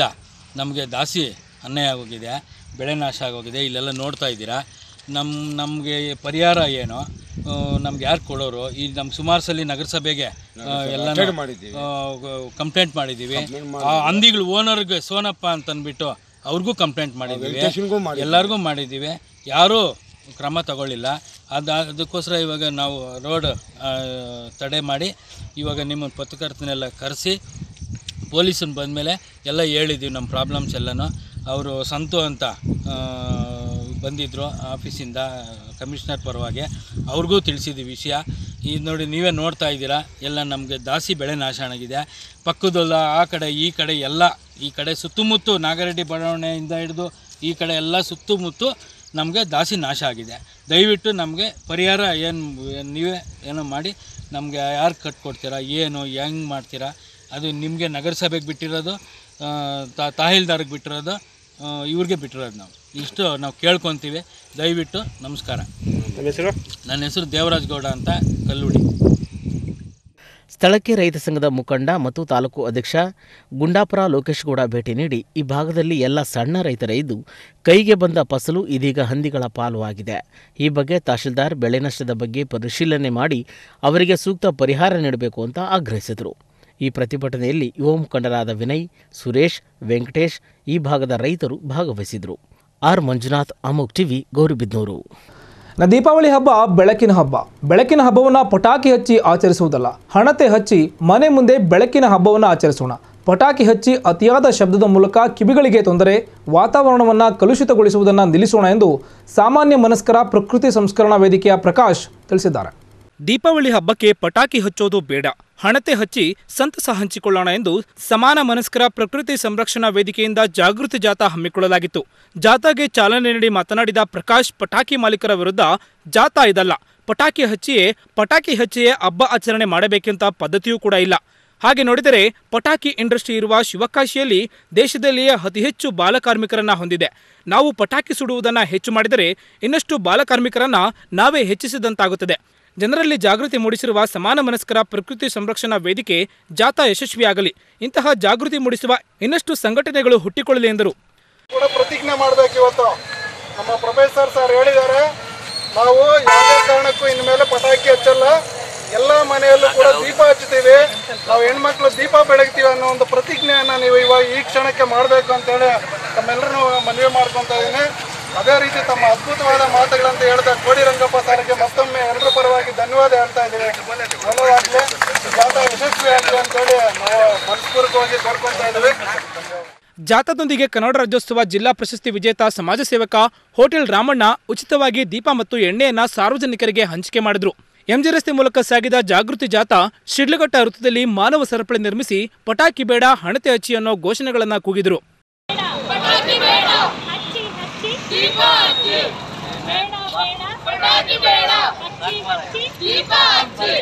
ನಮಗೆ ದಾಸಿ ಅನ್ಯಾಯ ಆಗೋಗಿದೆ ಬೆಳೆ ನಾಶ ಆಗೋಗಿದೆ ಇಲ್ಲೆಲ್ಲ ನೋಡ್ತಾ ಇದ್ದೀರಾ ನಮ್ಮ ನಮಗೆ ಪರಿಹಾರ ಏನು ನಮ್ಗೆ ಯಾರು ಕೊಡೋರು ಈ ನಮ್ಮ ಸುಮಾರು ಸಲ ನಗರಸಭೆಗೆ ಎಲ್ಲ ಕಂಪ್ಲೇಂಟ್ ಮಾಡಿದ್ದೀವಿ ಆ ಹಂದಿಗಳು ಓನರ್ಗೆ ಸೋನಪ್ಪ ಅಂತ ಅಂದ್ಬಿಟ್ಟು ಅವ್ರಿಗೂ ಕಂಪ್ಲೇಂಟ್ ಮಾಡಿದ್ದೀವಿ ಎಲ್ಲರಿಗೂ ಮಾಡಿದ್ದೀವಿ ಯಾರೂ ಕ್ರಮ ತಗೊಳ್ಳಿಲ್ಲ ಅದು ಅದಕ್ಕೋಸ್ಕರ ಇವಾಗ ನಾವು ರೋಡ್ ತಡೆ ಮಾಡಿ ಇವಾಗ ನಿಮ್ಮ ಪತ್ರಕರ್ತನೆಲ್ಲ ಕರೆಸಿ ಪೊಲೀಸನ್ ಬಂದಮೇಲೆ ಎಲ್ಲ ಹೇಳಿದ್ದೀವಿ ನಮ್ಮ ಪ್ರಾಬ್ಲಮ್ಸ್ ಎಲ್ಲನೂ ಅವರು ಸಂತು ಅಂತ ಆ, ಬಂದಿದ್ದರು ಆಫೀಸಿಂದ ಕಮಿಷನರ್ ಪರವಾಗಿ ಅವ್ರಿಗೂ ತಿಳಿಸಿದ್ದೀವಿ ವಿಷಯ ಇದು ನೋಡಿ ನೀವೇ ನೋಡ್ತಾ ಇದ್ದೀರಾ ಎಲ್ಲ ನಮಗೆ ದಾಸಿ ಬೆಳೆ ನಾಶ ಆಗಿದೆ ಪಕ್ಕದಲ್ಲ ಆ ಕಡೆ ಈ ಕಡೆ ಎಲ್ಲ ಈ ಕಡೆ ಸುತ್ತಮುತ್ತ ನಾಗರೆಡ್ಡಿ ಬಡಾವಣೆಯಿಂದ ಹಿಡಿದು ಈ ಕಡೆ ಎಲ್ಲ ಸುತ್ತಮುತ್ತ ನಮಗೆ ದಾಸಿ ನಾಶ ಆಗಿದೆ ದಯವಿಟ್ಟು ನಮಗೆ ಪರಿಹಾರ ಏನು ನೀವೇ ಏನೋ ಮಾಡಿ ನಮಗೆ ಯಾರು ಕಟ್ಕೊಡ್ತೀರಾ ಏನು ಹೆಂಗೆ ಮಾಡ್ತೀರಾ ಅದು ನಿಮಗೆ ನಗರಸಭೆಗೆ ಬಿಟ್ಟಿರೋದು ಆ, ತಾ ತಾಹಿಲ್ದಾರ್ಗೆ ಬಿಟ್ಟಿರೋದು ಆ, ಇವ್ರಿಗೆ ಬಿಟ್ಟಿರೋದು ನಾವು ಇಷ್ಟು ನಾವು ಕೇಳ್ಕೊತೀವಿ ದಯವಿಟ್ಟು ನಮಸ್ಕಾರ ನನ್ನ ಹೆಸರು ದೇವರಾಜ್ ಗೌಡ ಅಂತ ಕಲ್ಲುಡಿ
ಸ್ಥಳಕ್ಕೆ ರೈತ ಸಂಘದ ಮುಖಂಡ ಮತ್ತು ತಾಲೂಕು ಅಧ್ಯಕ್ಷ ಗುಂಡಾಪುರ ಲೋಕೇಶ್ ಗೌಡ ಭೇಟಿ ನೀಡಿ ಈ ಭಾಗದಲ್ಲಿ ಎಲ್ಲ ಸಣ್ಣ ರೈತರ ಇದ್ದು ಕೈಗೆ ಬಂದ ಫಸಲು ಇದೀಗ ಹಂದಿಗಳ ಪಾಲು ಆಗಿದೆ ಈ ಬಗ್ಗೆ ತಹಶೀಲ್ದಾರ್ ಬೆಳೆ ನಷ್ಟದ ಬಗ್ಗೆ ಪರಿಶೀಲನೆ ಮಾಡಿ ಅವರಿಗೆ ಸೂಕ್ತ ಪರಿಹಾರ ನೀಡಬೇಕು ಅಂತ ಆಗ್ರಹಿಸಿದರು ಈ ಪ್ರತಿಭಟನೆಯಲ್ಲಿ ಯುವ ಮುಖಂಡರಾದ ವಿನಯ್ ಸುರೇಶ್ ವೆಂಕಟೇಶ್ ಈ ಭಾಗದ ರೈತರು ಭಾಗವಹಿಸಿದರು ಆರ್ ಮಂಜುನಾಥ್ ಅಮೋಕ್ ಟಿವಿ ಗೌರಿಬಿದ್ನೂರು
ನ ದೀಪಾವಳಿ ಹಬ್ಬ ಬೆಳಕಿನ ಹಬ್ಬ ಬೆಳಕಿನ ಹಬ್ಬವನ್ನು ಪಟಾಕಿ ಹಚ್ಚಿ ಆಚರಿಸುವುದಲ್ಲ ಹಣತೆ ಹಚ್ಚಿ ಮನೆ ಮುಂದೆ ಬೆಳಕಿನ ಹಬ್ಬವನ್ನು ಆಚರಿಸೋಣ ಪಟಾಕಿ ಹಚ್ಚಿ ಅತಿಯಾದ ಶಬ್ದದ ಮೂಲಕ ಕಿವಿಗಳಿಗೆ ತೊಂದರೆ ವಾತಾವರಣವನ್ನು ಕಲುಷಿತಗೊಳಿಸುವುದನ್ನು ನಿಲ್ಲಿಸೋಣ ಎಂದು ಸಾಮಾನ್ಯ ಮನಸ್ಕರ ಪ್ರಕೃತಿ ಸಂಸ್ಕರಣಾ ವೇದಿಕೆಯ ಪ್ರಕಾಶ್ ತಿಳಿಸಿದ್ದಾರೆ
ದೀಪಾವಳಿ ಹಬ್ಬಕ್ಕೆ ಪಟಾಕಿ ಹಚ್ಚೋದು ಬೇಡ ಹಣತೆ ಹಚ್ಚಿ ಸಂತಸ ಹಂಚಿಕೊಳ್ಳೋಣ ಎಂದು ಸಮಾನ ಮನಸ್ಕರ ಪ್ರಕೃತಿ ಸಂರಕ್ಷಣಾ ವೇದಿಕೆಯಿಂದ ಜಾಗೃತಿ ಜಾಥಾ ಹಮ್ಮಿಕೊಳ್ಳಲಾಗಿತ್ತು ಜಾಥಾಗೆ ಚಾಲನೆ ನೀಡಿ ಮಾತನಾಡಿದ ಪ್ರಕಾಶ್ ಪಟಾಕಿ ಮಾಲೀಕರ ವಿರುದ್ಧ ಜಾಥಾ ಇದಲ್ಲ ಪಟಾಕಿ ಹಚ್ಚಿಯೇ ಪಟಾಕಿ ಹಚ್ಚಿಯೇ ಹಬ್ಬ ಆಚರಣೆ ಮಾಡಬೇಕೆಂತ ಪದ್ಧತಿಯೂ ಕೂಡ ಇಲ್ಲ ಹಾಗೆ ನೋಡಿದರೆ ಪಟಾಕಿ ಇಂಡಸ್ಟ್ರಿ ಇರುವ ಶಿವಕಾಶಿಯಲ್ಲಿ ದೇಶದಲ್ಲಿಯೇ ಅತಿ ಹೆಚ್ಚು ಬಾಲಕಾರ್ಮಿಕರನ್ನ ಹೊಂದಿದೆ ನಾವು ಪಟಾಕಿ ಸುಡುವುದನ್ನ ಹೆಚ್ಚು ಮಾಡಿದರೆ ಇನ್ನಷ್ಟು ಬಾಲಕಾರ್ಮಿಕರನ್ನ ನಾವೇ ಹೆಚ್ಚಿಸಿದಂತಾಗುತ್ತದೆ ಜನರಲ್ಲಿ ಜಾಗೃತಿ ಮೂಡಿಸಿರುವ ಸಮಾನ ಮನಸ್ಕರ ಪ್ರಕೃತಿ ಸಂರಕ್ಷಣಾ ವೇದಿಕೆ ಜಾಥಾ ಯಶಸ್ವಿಯಾಗಲಿ ಇಂತಹ ಜಾಗೃತಿ ಮೂಡಿಸುವ ಇನ್ನಷ್ಟು ಸಂಘಟನೆಗಳು ಹುಟ್ಟಿಕೊಳ್ಳಲಿ ಎಂದರು
ಕೂಡ ಪ್ರತಿಜ್ಞೆ ಮಾಡಬೇಕು ಇವತ್ತು ನಮ್ಮ ಪ್ರೊಫೆಸರ್ ಸರ್ ಹೇಳಿದ್ದಾರೆ ನಾವು ಯಾವುದೇ ಕಾರಣಕ್ಕೂ ಇನ್ಮೇಲೆ ಪಟಾಕಿ ಹಚ್ಚಲ್ಲ ಎಲ್ಲ ಮನೆಯಲ್ಲೂ ಕೂಡ ದೀಪ ಹಚ್ಚುತ್ತೀವಿ ನಾವು ಹೆಣ್ಮಕ್ಳು ದೀಪ ಬೆಳಗ್ತೀವಿ ಅನ್ನೋ ಒಂದು ಪ್ರತಿಜ್ಞೆಯನ್ನ ನೀವು ಇವಾಗ ಈ ಕ್ಷಣಕ್ಕೆ ಮಾಡಬೇಕು ಅಂತೇಳಿ ತಮ್ಮೆಲ್ಲರೂ ಮನವಿ ಮಾಡ್ಕೊತಾ ಇದ್ದೀನಿ ಅದೇ ರೀತಿ ತಮ್ಮ ಅದ್ಭುತವಾದ ಮಾತುಗಳಂತ ಹೇಳ್ತಾ ಕೋಡಿ ರಂಗಪ್ಪ ಸರ್ಗೆ ಮತ್ತೊಮ್ಮೆ ಎಲ್ಲರ ಪರವಾಗಿ ಧನ್ಯವಾದ ಹೇಳ್ತಾ ಇದ್ದೀವಿ ಒಳ್ಳೆದಾಗಲಿ ಜಾಥಾ ಯಶಸ್ವಿಯಾಗಲಿ ಅಂತೇಳಿ ನಾವು ಮನಸ್ಪೂರ್ವಕವಾಗಿ ಕೋರ್ಕೊತಾ ಇದ್ದೀವಿ
ಜಾಥಾದೊಂದಿಗೆ ಕನ್ನಡ ರಾಜ್ಯೋತ್ಸವ ಜಿಲ್ಲಾ ಪ್ರಶಸ್ತಿ ವಿಜೇತ ಸಮಾಜ ಸೇವಕ ಹೋಟೆಲ್ ರಾಮಣ್ಣ ಉಚಿತವಾಗಿ ದೀಪ ಮತ್ತು ಎಣ್ಣೆಯನ್ನ ಸಾರ್ವಜನಿಕರಿಗೆ ಹಂಚಿಕೆ ಮಾಡಿದ್ರು ಎಂಜಿ ರಸ್ತೆ ಮೂಲಕ ಸಾಗಿದ ಜಾಗೃತಿ ಜಾಥಾ ಶಿಡ್ಲಘಟ್ಟ ವೃತ್ತದಲ್ಲಿ ಮಾನವ ಸರಪಳಿ ನಿರ್ಮಿಸಿ ಪಟಾಕಿ ಬೇಡ ಹಣತೆ ಹಚ್ಚಿ ಅನ್ನೋ ಘೋಷಣೆಗಳನ್ನ ಕೂಗಿದ್ರು
ಪಟಾಕಿ ಬೇಡ ಹಚ್ಚಿ ಹಚ್ಚಿ ದೀಪ ಹಚ್ಚಿ ಬೇಡ ಬೇಡ ಪಟಾಕಿ ಬೇಡ ಹಚ್ಚಿ ಹಚ್ಚಿ ದೀಪ ಹಚ್ಚಿ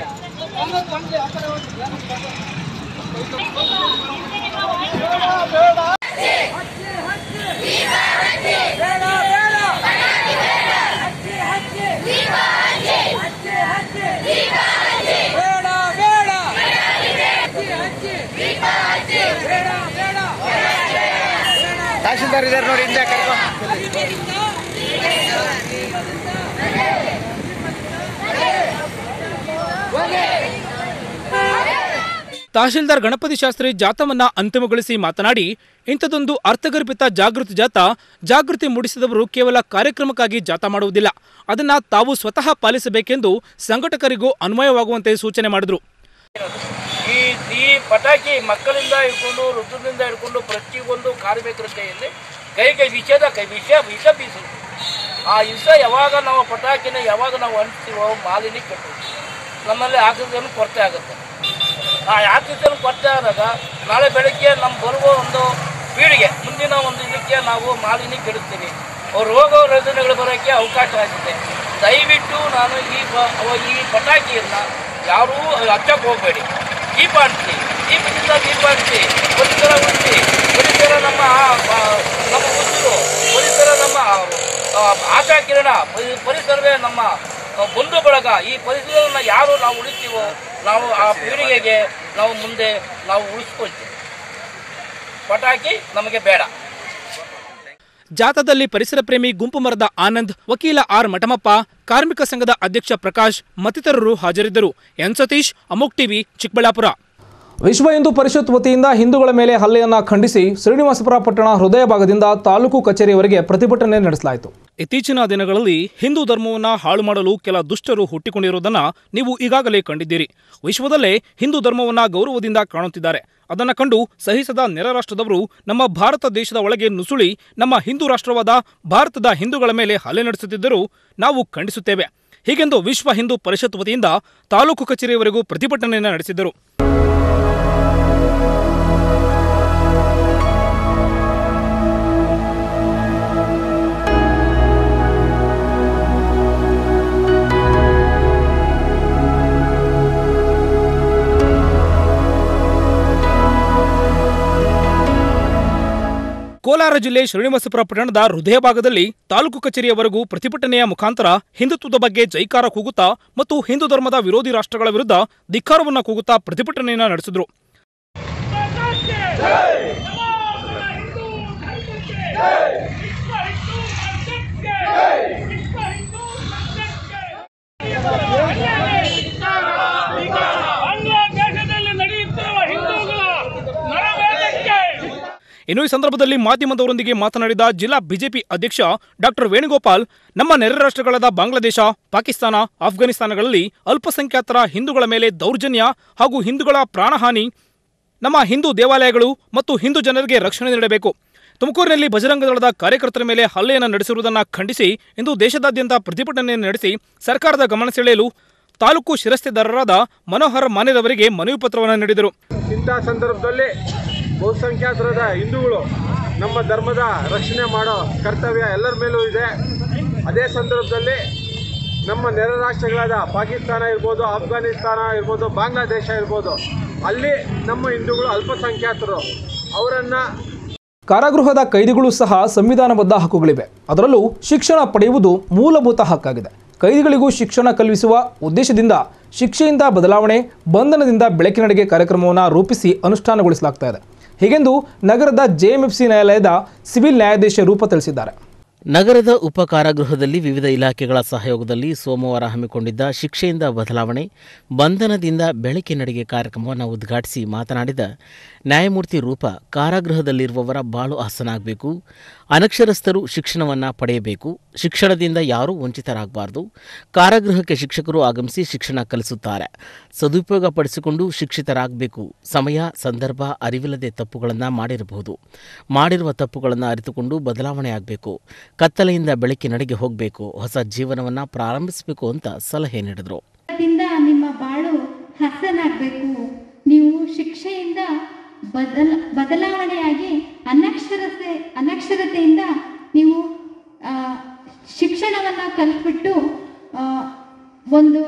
ತಹಶೀಲ್ದಾರ್ ಇದಾರೆ ನೋಡಿ ಹಿಂದೆ ಕರ್ಕೊ
ತಹಶೀಲ್ದಾರ್ ಗಣಪತಿ ಶಾಸ್ತ್ರಿ ಜಾಥಾವನ್ನ ಅಂತಿಮಗೊಳಿಸಿ ಮಾತನಾಡಿ ಇಂಥದೊಂದು ಅರ್ಥಗರ್ಭಿತ ಜಾಗೃತಿ ಜಾಥಾ ಜಾಗೃತಿ ಮೂಡಿಸಿದವರು ಕೇವಲ ಕಾರ್ಯಕ್ರಮಕ್ಕಾಗಿ ಜಾಥಾ ಮಾಡುವುದಿಲ್ಲ ಅದನ್ನ ತಾವು ಸ್ವತಃ ಪಾಲಿಸಬೇಕೆಂದು ಸಂಘಟಕರಿಗೂ ಅನ್ವಯವಾಗುವಂತೆ ಸೂಚನೆ ಮಾಡಿದರು
ಈ ಈ ಪಟಾಕಿ ಮಕ್ಕಳಿಂದ ಹಿಡ್ಕೊಂಡು ವೃದ್ಧರಿಂದ ಹಿಡ್ಕೊಂಡು ಪ್ರತಿಯೊಂದು ಕಾರ್ಮಿಕರ ಕೈಯಲ್ಲಿ ಕೈಗೆ ವಿಷದ ಕೈ ವಿಷ ವಿಷ ಬೀಸುತ್ತೆ ಆ ವಿಷ ಯಾವಾಗ ನಾವು ಪಟಾಕಿನ ಯಾವಾಗ ನಾವು ಅಂಟಿಸ್ತೀವೋ ಮಾಲಿನ್ಯ ಕೆಟ್ಟು ನಮ್ಮಲ್ಲಿ ಆಕ್ಸಿಜನ್ ಕೊರತೆ ಆಗುತ್ತೆ ಆ ಆಕ್ಸಿಜನ್ ಕೊರತೆ ಆದಾಗ ನಾಳೆ ಬೆಳಗ್ಗೆ ನಮ್ಮ ಬರುವ ಒಂದು ಪೀಳಿಗೆ ಮುಂದಿನ ಒಂದು ಇದಕ್ಕೆ ನಾವು ಮಾಲಿನ್ಯ ಕೆಡುತ್ತೀವಿ ಅವ್ರು ರೋಗ ರುಜಿನಗಳು ಬರೋಕ್ಕೆ ಅವಕಾಶ ಆಗುತ್ತೆ ದಯವಿಟ್ಟು ನಾನು ಈ ಪ- ಈ ಪಟಾಕಿಯನ್ನು ಯಾರೂ ಹಚ್ಚಕ್ಕೆ ಹೋಗಬೇಡಿ ದೀಪ ಹಚ್ಚಿ ದೀಪದಿಂದ ದೀಪ ಹಚ್ಚಿ ಪರಿಸರ ಉಳಿಸಿ ಪರಿಸರ ನಮ್ಮ ಆ, ನಮ್ಮ ಉಸಿರು ಪರಿಸರ ನಮ್ಮ ಆ, ಆಶಾ ಕಿರಣ ಪರಿ- ಪರಿಸರವೇ ನಮ್ಮ ಆ, ಬಂಧು ಬಳಗ ಈ ಪರಿಸರವನ್ನು ಯಾರು ನಾವು ಉಳಿಸ್ತೀವೋ ನಾವು ಆ ಪೀಳಿಗೆಗೆ ನಾವು ಮುಂದೆ ನಾವು ಉಳಿಸ್ಕೊಳ್ತೀವಿ ಪಟಾಕಿ ನಮಗೆ ಬೇಡ
ಜಾಥಾದಲ್ಲಿ ಪರಿಸರ ಪ್ರೇಮಿ ಗುಂಪು ಮರದ ಆನಂದ್ ವಕೀಲ ಆರ್ ಮಠಮಪ್ಪ ಕಾರ್ಮಿಕ ಸಂಘದ ಅಧ್ಯಕ್ಷ ಪ್ರಕಾಶ್ ಮತ್ತಿತರರು ಹಾಜರಿದ್ದರು ಎನ್ ಸತೀಶ್ ಅಮೋಕ್ ಟಿವಿ ಚಿಕ್ಕಬಳ್ಳಾಪುರ
ವಿಶ್ವ ಹಿಂದೂ ಪರಿಷತ್ ವತಿಯಿಂದ ಹಿಂದೂಗಳ ಮೇಲೆ ಹಲ್ಲೆಯನ್ನ ಖಂಡಿಸಿ ಶ್ರೀನಿವಾಸಪುರ ಪಟ್ಟಣ ಹೃದಯ ಭಾಗದಿಂದ ತಾಲೂಕು ಕಚೇರಿಯವರೆಗೆ ಪ್ರತಿಭಟನೆ ನಡೆಸಲಾಯಿತು
ಇತ್ತೀಚಿನ ದಿನಗಳಲ್ಲಿ ಹಿಂದೂ ಧರ್ಮವನ್ನ ಹಾಳು ಮಾಡಲು ಕೆಲ ದುಷ್ಟರು ಹುಟ್ಟಿಕೊಂಡಿರುವುದನ್ನ ನೀವು ಈಗಾಗಲೇ ಕಂಡಿದ್ದೀರಿ ವಿಶ್ವದಲ್ಲೇ ಹಿಂದೂ ಧರ್ಮವನ್ನ ಗೌರವದಿಂದ ಕಾಣುತ್ತಿದ್ದಾರೆ ಅದನ್ನ ಕಂಡು ಸಹಿಸದ ನೆರ ರಾಷ್ಟ್ರದವರು ನಮ್ಮ ಭಾರತ ದೇಶದ ಒಳಗೆ ನುಸುಳಿ ನಮ್ಮ ಹಿಂದೂ ರಾಷ್ಟ್ರವಾದ ಭಾರತದ ಹಿಂದೂಗಳ ಮೇಲೆ ಹಲ್ಲೆ ನಡೆಸುತ್ತಿದ್ದರೂ ನಾವು ಖಂಡಿಸುತ್ತೇವೆ ಹೀಗೆಂದು ವಿಶ್ವ ಹಿಂದೂ ಪರಿಷತ್ ವತಿಯಿಂದ ತಾಲೂಕು ಕಚೇರಿಯವರೆಗೂ ಪ್ರತಿಭಟನೆಯನ್ನು ನಡೆಸಿದರು ಕೋಲಾರ ಜಿಲ್ಲೆ ಶ್ರೀನಿವಾಸಪುರ ಪಟ್ಟಣದ ಹೃದಯ ಭಾಗದಲ್ಲಿ ತಾಲೂಕು ಕಚೇರಿಯವರೆಗೂ ಪ್ರತಿಭಟನೆಯ ಮುಖಾಂತರ ಹಿಂದುತ್ವದ ಬಗ್ಗೆ ಜೈಕಾರ ಕೂಗುತ್ತಾ ಮತ್ತು ಹಿಂದೂ ಧರ್ಮದ ವಿರೋಧಿ ರಾಷ್ಟ್ರಗಳ ವಿರುದ್ಧ ಧಿಕ್ಕಾರವನ್ನು ಕೂಗುತ್ತಾ ಪ್ರತಿಭಟನೆಯನ್ನು ನಡೆಸಿದರು
ಬಾಂಗ್ಲಾದೇಶದಲ್ಲಿ ನಡೆಯುತ್ತಿರುವ ಹಿಂದೂಗಳ ನರಮೇಧಕ್ಕೆ
ಇನ್ನು ಈ ಸಂದರ್ಭದಲ್ಲಿ ಮಾಧ್ಯಮದವರೊಂದಿಗೆ ಮಾತನಾಡಿದ ಜಿಲ್ಲಾ ಬಿಜೆಪಿ ಅಧ್ಯಕ್ಷ ಡಾಕ್ಟರ್ ವೇಣುಗೋಪಾಲ್ ನಮ್ಮ ನೆರೆ ರಾಷ್ಟ್ರಗಳಾದ ಬಾಂಗ್ಲಾದೇಶ ಪಾಕಿಸ್ತಾನ ಆಫ್ಘಾನಿಸ್ತಾನಗಳಲ್ಲಿ ಅಲ್ಪಸಂಖ್ಯಾತರ ಹಿಂದೂಗಳ ಮೇಲೆ ದೌರ್ಜನ್ಯ ಹಾಗೂ ಹಿಂದೂಗಳ ಪ್ರಾಣಹಾನಿ ನಮ್ಮ ಹಿಂದೂ ದೇವಾಲಯಗಳು ಮತ್ತು ಹಿಂದೂ ಜನರಿಗೆ ರಕ್ಷಣೆ ನೀಡಬೇಕು ತುಮಕೂರಿನಲ್ಲಿ ಬಜರಂಗ ದಳದ ಕಾರ್ಯಕರ್ತರ ಮೇಲೆ ಹಲ್ಲೆಯನ್ನು ನಡೆಸಿರುವುದನ್ನು ಖಂಡಿಸಿ ಇಂದು ದೇಶದಾದ್ಯಂತ ಪ್ರತಿಭಟನೆಯನ್ನು ನಡೆಸಿ ಸರ್ಕಾರದ ಗಮನ ಸೆಳೆಯಲು ತಾಲೂಕು ಶಿರಸ್ತೆದಾರರಾದ ಮನೋಹರ್ ಮಾನ್ಯದವರಿಗೆ ಮನವಿ ಪತ್ರವನ್ನು ನೀಡಿದರು
ಇಂಥ ಸಂದರ್ಭದಲ್ಲಿ ಬಹುಸಂಖ್ಯಾತರಾದ ಹಿಂದೂಗಳು ನಮ್ಮ ಧರ್ಮದ ರಕ್ಷಣೆ ಮಾಡೋ ಕರ್ತವ್ಯ ಎಲ್ಲರ ಮೇಲೂ ಇದೆ ಅದೇ ಸಂದರ್ಭದಲ್ಲಿ ನಮ್ಮ ನೆರೆ ರಾಷ್ಟ್ರಗಳಾದ ಪಾಕಿಸ್ತಾನ ಇರ್ಬೋದು ಆಫ್ಘಾನಿಸ್ತಾನ ಇರ್ಬೋದು ಬಾಂಗ್ಲಾದೇಶ ಇರ್ಬೋದು ಅಲ್ಲಿ ನಮ್ಮ ಹಿಂದೂಗಳು ಅಲ್ಪಸಂಖ್ಯಾತರು ಅವರನ್ನು
ಕಾರಾಗೃಹದ ಕೈದಿಗಳು ಸಹ ಸಂವಿಧಾನಬದ್ಧ ಹಕ್ಕುಗಳಿವೆ ಅದರಲ್ಲೂ ಶಿಕ್ಷಣ ಪಡೆಯುವುದು ಮೂಲಭೂತ ಹಕ್ಕಾಗಿದೆ ಕೈದಿಗಳಿಗೂ ಶಿಕ್ಷಣ ಕಲಿಸುವ ಉದ್ದೇಶದಿಂದ ಶಿಕ್ಷೆಯಿಂದ ಬದಲಾವಣೆ ಬಂಧನದಿಂದ ಬೆಳಕಿನಡೆಗೆ ಕಾರ್ಯಕ್ರಮವನ್ನು ರೂಪಿಸಿ ಅನುಷ್ಠಾನಗೊಳಿಸಲಾಗ್ತಾ ಇದೆ ಹೀಗೆಂದು ನಗರದ ಜೆಎಂಎಫ್ಸಿ ನ್ಯಾಯಾಲಯದ ಸಿವಿಲ್ ನ್ಯಾಯಾಧೀಶ ರೂಪ ತಿಳಿಸಿದ್ದಾರೆ
ನಗರದ ಉಪ ಕಾರಾಗೃಹದಲ್ಲಿ ವಿವಿಧ ಇಲಾಖೆಗಳ ಸಹಯೋಗದಲ್ಲಿ ಸೋಮವಾರ ಹಮ್ಮಿಕೊಂಡಿದ್ದ ಶಿಕ್ಷೆಯಿಂದ ಬದಲಾವಣೆ ಬಂಧನದಿಂದ ಬೆಳಕಿನಡೆಗೆ ಕಾರ್ಯಕ್ರಮವನ್ನು ಉದ್ಘಾಟಿಸಿ ಮಾತನಾಡಿದ ನ್ಯಾಯಮೂರ್ತಿ ರೂಪ ಕಾರಾಗೃಹದಲ್ಲಿರುವವರ ಬಾಳು ಹಸನಾಗಬೇಕು ಅನಕ್ಷರಸ್ಥರು ಶಿಕ್ಷಣವನ್ನು ಪಡೆಯಬೇಕು ಶಿಕ್ಷಣದಿಂದ ಯಾರೂ ವಂಚಿತರಾಗಬಾರದು ಕಾರಾಗೃಹಕ್ಕೆ ಶಿಕ್ಷಕರು ಆಗಮಿಸಿ ಶಿಕ್ಷಣ ಕಲಿಸುತ್ತಾರೆ ಸದುಪಯೋಗ ಪಡಿಸಿಕೊಂಡು ಶಿಕ್ಷಿತರಾಗಬೇಕು ಸಮಯ ಸಂದರ್ಭ ಅರಿವಿಲ್ಲದೆ ತಪ್ಪುಗಳನ್ನು ಮಾಡಿರಬಹುದು ಮಾಡಿರುವ ತಪ್ಪುಗಳನ್ನು ಅರಿತುಕೊಂಡು ಬದಲಾವಣೆ ಆಗಬೇಕು ಕತ್ತಲೆಯಿಂದ ಬೆಳಕಿನಡೆಗೆ ಹೋಗಬೇಕು ಹೊಸ ಜೀವನವನ್ನು ಪ್ರಾರಂಭಿಸಬೇಕು ಅಂತ ಸಲಹೆ ನೀಡಿದರು
ದಿಂದ ನಿಮ್ಮ ಬಾಳು ಹಸನಾಗಬೇಕು ನೀವು ಶಿಕ್ಷೆಯಿಂದ ಬದಲ ಬದಲಾವಣೆಯಾಗಿ ಅನಕ್ಷರತೆ ಅನಕ್ಷರತೆಯಿಂದ ನೀವು ಆ, ಶಿಕ್ಷಣವನ್ನ ಕಲ್ತ್ಬಿಟ್ಟು ಆ, ಒಂದು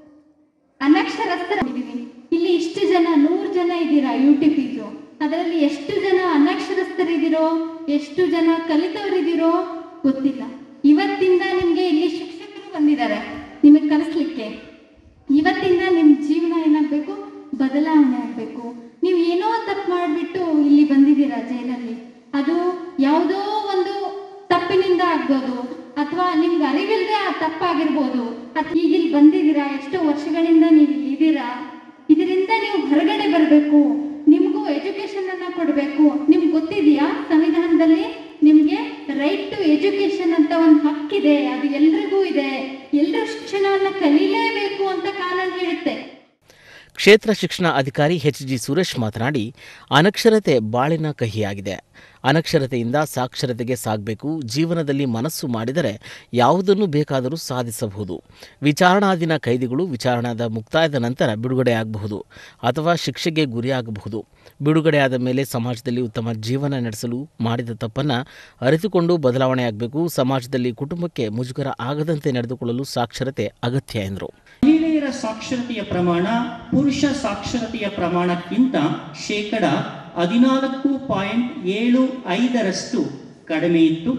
ಅನಕ್ಷರಸ್ಥರಿದ್ದೀವಿ ಇಲ್ಲಿ ಇಷ್ಟು ಜನ ನೂರು ಜನ ಇದ್ದೀರಾ ಯು ಟಿ ಪಿಸು ಅದರಲ್ಲಿ ಎಷ್ಟು ಜನ ಅನಕ್ಷರಸ್ಥರಿದ್ದೀರೋ ಎಷ್ಟು ಜನ ಕಲಿತವರಿದ್ದೀರೋ ಗೊತ್ತಿಲ್ಲ ಇವತ್ತಿಂದ ನಿಮಗೆ ಇಲ್ಲಿ ಶಿಕ್ಷಕರು ಬಂದಿದ್ದಾರೆ ನಿಮಗೆ ಕಲಿಸ್ಲಿಕ್ಕೆ ಇವತ್ತಿಂದ ನಿಮ್ಮ ಜೀವನ ಏನಾಗಬೇಕು ಬದಲಾವಣೆ ಆಗಬೇಕು ನೀವು ಏನೋ ತಪ್ಪು ಮಾಡಿಬಿಟ್ಟು ಇಲ್ಲಿ ಬಂದಿದ್ದೀರಾ ಜೈಲಲ್ಲಿ ಅದು ಯಾವುದೋ ಒಂದು ತಪ್ಪಿನಿಂದ ಆಗ್ಬೋದು ಅಥವಾ ನಿಮ್ಗೆ ಅರಿವಿಲ್ಲದೆ ಆ ತಪ್ಪಾಗಿರ್ಬೋದು ಅದು ಈಗ ಇಲ್ಲಿ ಬಂದಿದ್ದೀರಾ ಎಷ್ಟೋ ವರ್ಷಗಳಿಂದ ನೀವು ಇಲ್ಲಿ ಇದ್ದೀರಾ ಇದರಿಂದ ನೀವು ಹೊರಗಡೆ ಬರಬೇಕು ನಿಮಗೂ ಎಜುಕೇಶನ್ ಅನ್ನ ಕೊಡಬೇಕು ನಿಮ್ಗೆ ಗೊತ್ತಿದೆಯಾ ಸಂವಿಧಾನದಲ್ಲಿ ನಿಮಗೆ ರೈಟ್ ಟು ಎಜುಕೇಶನ್ ಅಂತ ಒಂದು ಹಕ್ಕಿದೆ ಅದು ಎಲ್ರಿಗೂ ಇದೆ ಎಲ್ಲರೂ ಶಿಕ್ಷಣವನ್ನು ಕಲೀಲೇಬೇಕು ಅಂತ ಕಾನೂನು ಹೇಳುತ್ತೆ
ಕ್ಷೇತ್ರ ಶಿಕ್ಷಣ ಅಧಿಕಾರಿ ಎಚ್ ಜಿ ಸುರೇಶ್ ಮಾತನಾಡಿ ಅನಕ್ಷರತೆ ಬಾಳಿನ ಕಹಿಯಾಗಿದೆ ಅನಕ್ಷರತೆಯಿಂದ ಸಾಕ್ಷರತೆಗೆ ಸಾಗಬೇಕು ಜೀವನದಲ್ಲಿ ಮನಸ್ಸು ಮಾಡಿದರೆ ಯಾವುದನ್ನು ಬೇಕಾದರೂ ಸಾಧಿಸಬಹುದು ವಿಚಾರಣಾಧೀನ ಕೈದಿಗಳು ವಿಚಾರಣಾದ ಮುಕ್ತಾಯದ ನಂತರ ಬಿಡುಗಡೆಯಾಗಬಹುದು ಅಥವಾ ಶಿಕ್ಷೆಗೆ ಗುರಿಯಾಗಬಹುದು ಬಿಡುಗಡೆಯಾದ ಮೇಲೆ ಸಮಾಜದಲ್ಲಿ ಉತ್ತಮ ಜೀವನ ನಡೆಸಲು ಮಾಡಿದ ತಪ್ಪನ್ನು ಅರಿತುಕೊಂಡು ಬದಲಾವಣೆಯಾಗಬೇಕು ಸಮಾಜದಲ್ಲಿ ಕುಟುಂಬಕ್ಕೆ ಮುಜುಗರ ಆಗದಂತೆ ನಡೆದುಕೊಳ್ಳಲು ಸಾಕ್ಷರತೆ ಅಗತ್ಯ ಎಂದರು
ಮಹಿಳೆಯರ ಸಾಕ್ಷರತೆಯ ಪ್ರಮಾಣ ಪುರುಷ ಸಾಕ್ಷರತೆಯ ಪ್ರಮಾಣಕ್ಕಿಂತ ಶೇಕಡ ಹದಿನಾಲ್ಕು ಪಾಯಿಂಟ್ ಏಳು ಐದರಷ್ಟು ಕಡಿಮೆ ಇತ್ತು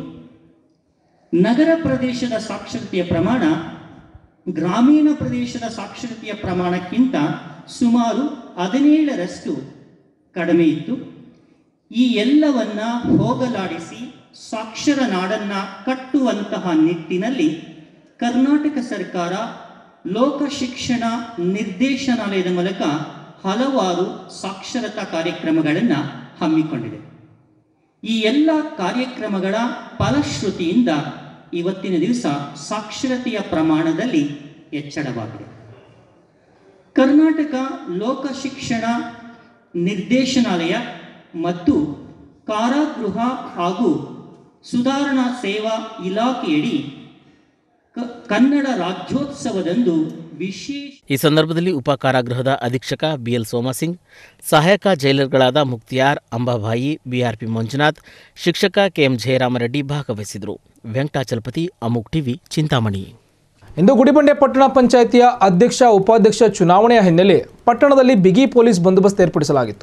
ನಗರ ಪ್ರದೇಶದ ಸಾಕ್ಷರತೆಯ ಪ್ರಮಾಣ ಗ್ರಾಮೀಣ ಪ್ರದೇಶದ ಸಾಕ್ಷರತೆಯ ಪ್ರಮಾಣಕ್ಕಿಂತ ಸುಮಾರು ಹದಿನೇಳರಷ್ಟು ಕಡಿಮೆ ಇತ್ತು ಈ ಎಲ್ಲವನ್ನ ಹೋಗಲಾಡಿಸಿ ಸಾಕ್ಷರ ನಾಡನ್ನ ಕಟ್ಟುವಂತಹ ನಿಟ್ಟಿನಲ್ಲಿ ಕರ್ನಾಟಕ ಸರ್ಕಾರ ಲೋಕ ಶಿಕ್ಷಣ ನಿರ್ದೇಶನಾಲಯದ ಮೂಲಕ ಹಲವಾರು ಸಾಕ್ಷರತಾ ಕಾರ್ಯಕ್ರಮಗಳನ್ನು ಹಮ್ಮಿಕೊಂಡಿದೆ ಈ ಎಲ್ಲ ಕಾರ್ಯಕ್ರಮಗಳ ಫಲಶ್ರುತಿಯಿಂದ ಇವತ್ತಿನ ದಿವಸ ಸಾಕ್ಷರತೆಯ ಪ್ರಮಾಣದಲ್ಲಿ ಹೆಚ್ಚಳವಾಗಿದೆ ಕರ್ನಾಟಕ ಲೋಕ ಶಿಕ್ಷಣ ನಿರ್ದೇಶನಾಲಯ ಮತ್ತು ಕಾರಾಗೃಹ ಹಾಗೂ ಸುಧಾರಣಾ ಸೇವಾ ಇಲಾಖೆಯಡಿ ಕ- ಕನ್ನಡ ರಾಜ್ಯೋತ್ಸವದಂದು ವಿಶೇಷ
ಈ ಸಂದರ್ಭದಲ್ಲಿ ಉಪ ಕಾರಾಗೃಹದ ಅಧೀಕ್ಷಕ ಬಿಎಲ್ ಸೋಮಸಿಂಗ್ ಸಹಾಯಕ ಜೈಲರ್ಗಳಾದ ಮುಕ್ತಿಯಾರ್ ಅಂಬಾಬಾಯಿ ಬಿಆರ್ಪಿ ಮಂಜುನಾಥ್ ಶಿಕ್ಷಕ ಕೆಎಂ ಜಯರಾಮರೆಡ್ಡಿ ಭಾಗವಹಿಸಿದರು ವೆಂಕಟಾಚಲಪತಿ ಅಮುಕ್ ಟಿವಿ ಚಿಂತಾಮಣಿ
ಇಂದು ಗುಡಿಬಂಡೆ ಪಟ್ಟಣ ಪಂಚಾಯಿತಿಯ ಅಧ್ಯಕ್ಷ ಉಪಾಧ್ಯಕ್ಷ ಚುನಾವಣೆಯ ಹಿನ್ನೆಲೆ ಪಟ್ಟಣದಲ್ಲಿ ಬಿಗಿ ಪೊಲೀಸ್ ಬಂದೋಬಸ್ತ್ ಏರ್ಪಡಿಸಲಾಗಿತ್ತು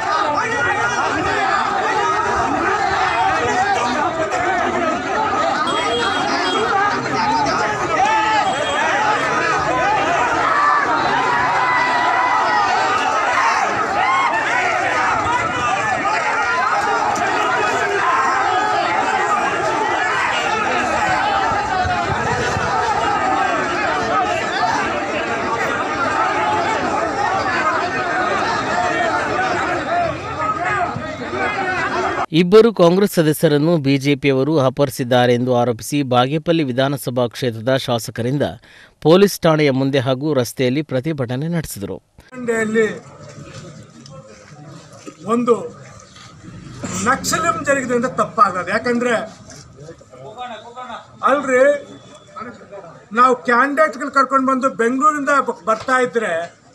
ಇಬ್ಬರು ಕಾಂಗ್ರೆಸ್ ಸದಸ್ಯರನ್ನು ಬಿಜೆಪಿಯವರು ಅಪಹರಿಸಿದ್ದಾರೆ ಎಂದು ಆರೋಪಿಸಿ ಬಾಗೇಪಲ್ಲಿ ವಿಧಾನಸಭಾ ಕ್ಷೇತ್ರದ ಶಾಸಕರಿಂದ ಪೊಲೀಸ್ ಠಾಣೆಯ ಮುಂದೆ ಹಾಗೂ ರಸ್ತೆಯಲ್ಲಿ ಪ್ರತಿಭಟನೆ ನಡೆಸಿದರು
ಮಂಡ್ಯದಲ್ಲಿ ಒಂದು ನಕ್ಸಲಿಂ ಜರುಗಿದೆ ಅಂತ ತಪ್ಪಾಗದು ಯಾಕಂದ್ರೆ ಅಲ್ರಿ ನಾವು ಕ್ಯಾಂಡಿಡೇಟ್ಗಳು ಕರ್ಕೊಂಡು ಬಂದು ಬೆಂಗಳೂರಿಂದ ಬ- ಬರ್ತಾ ಇದ್ರೆ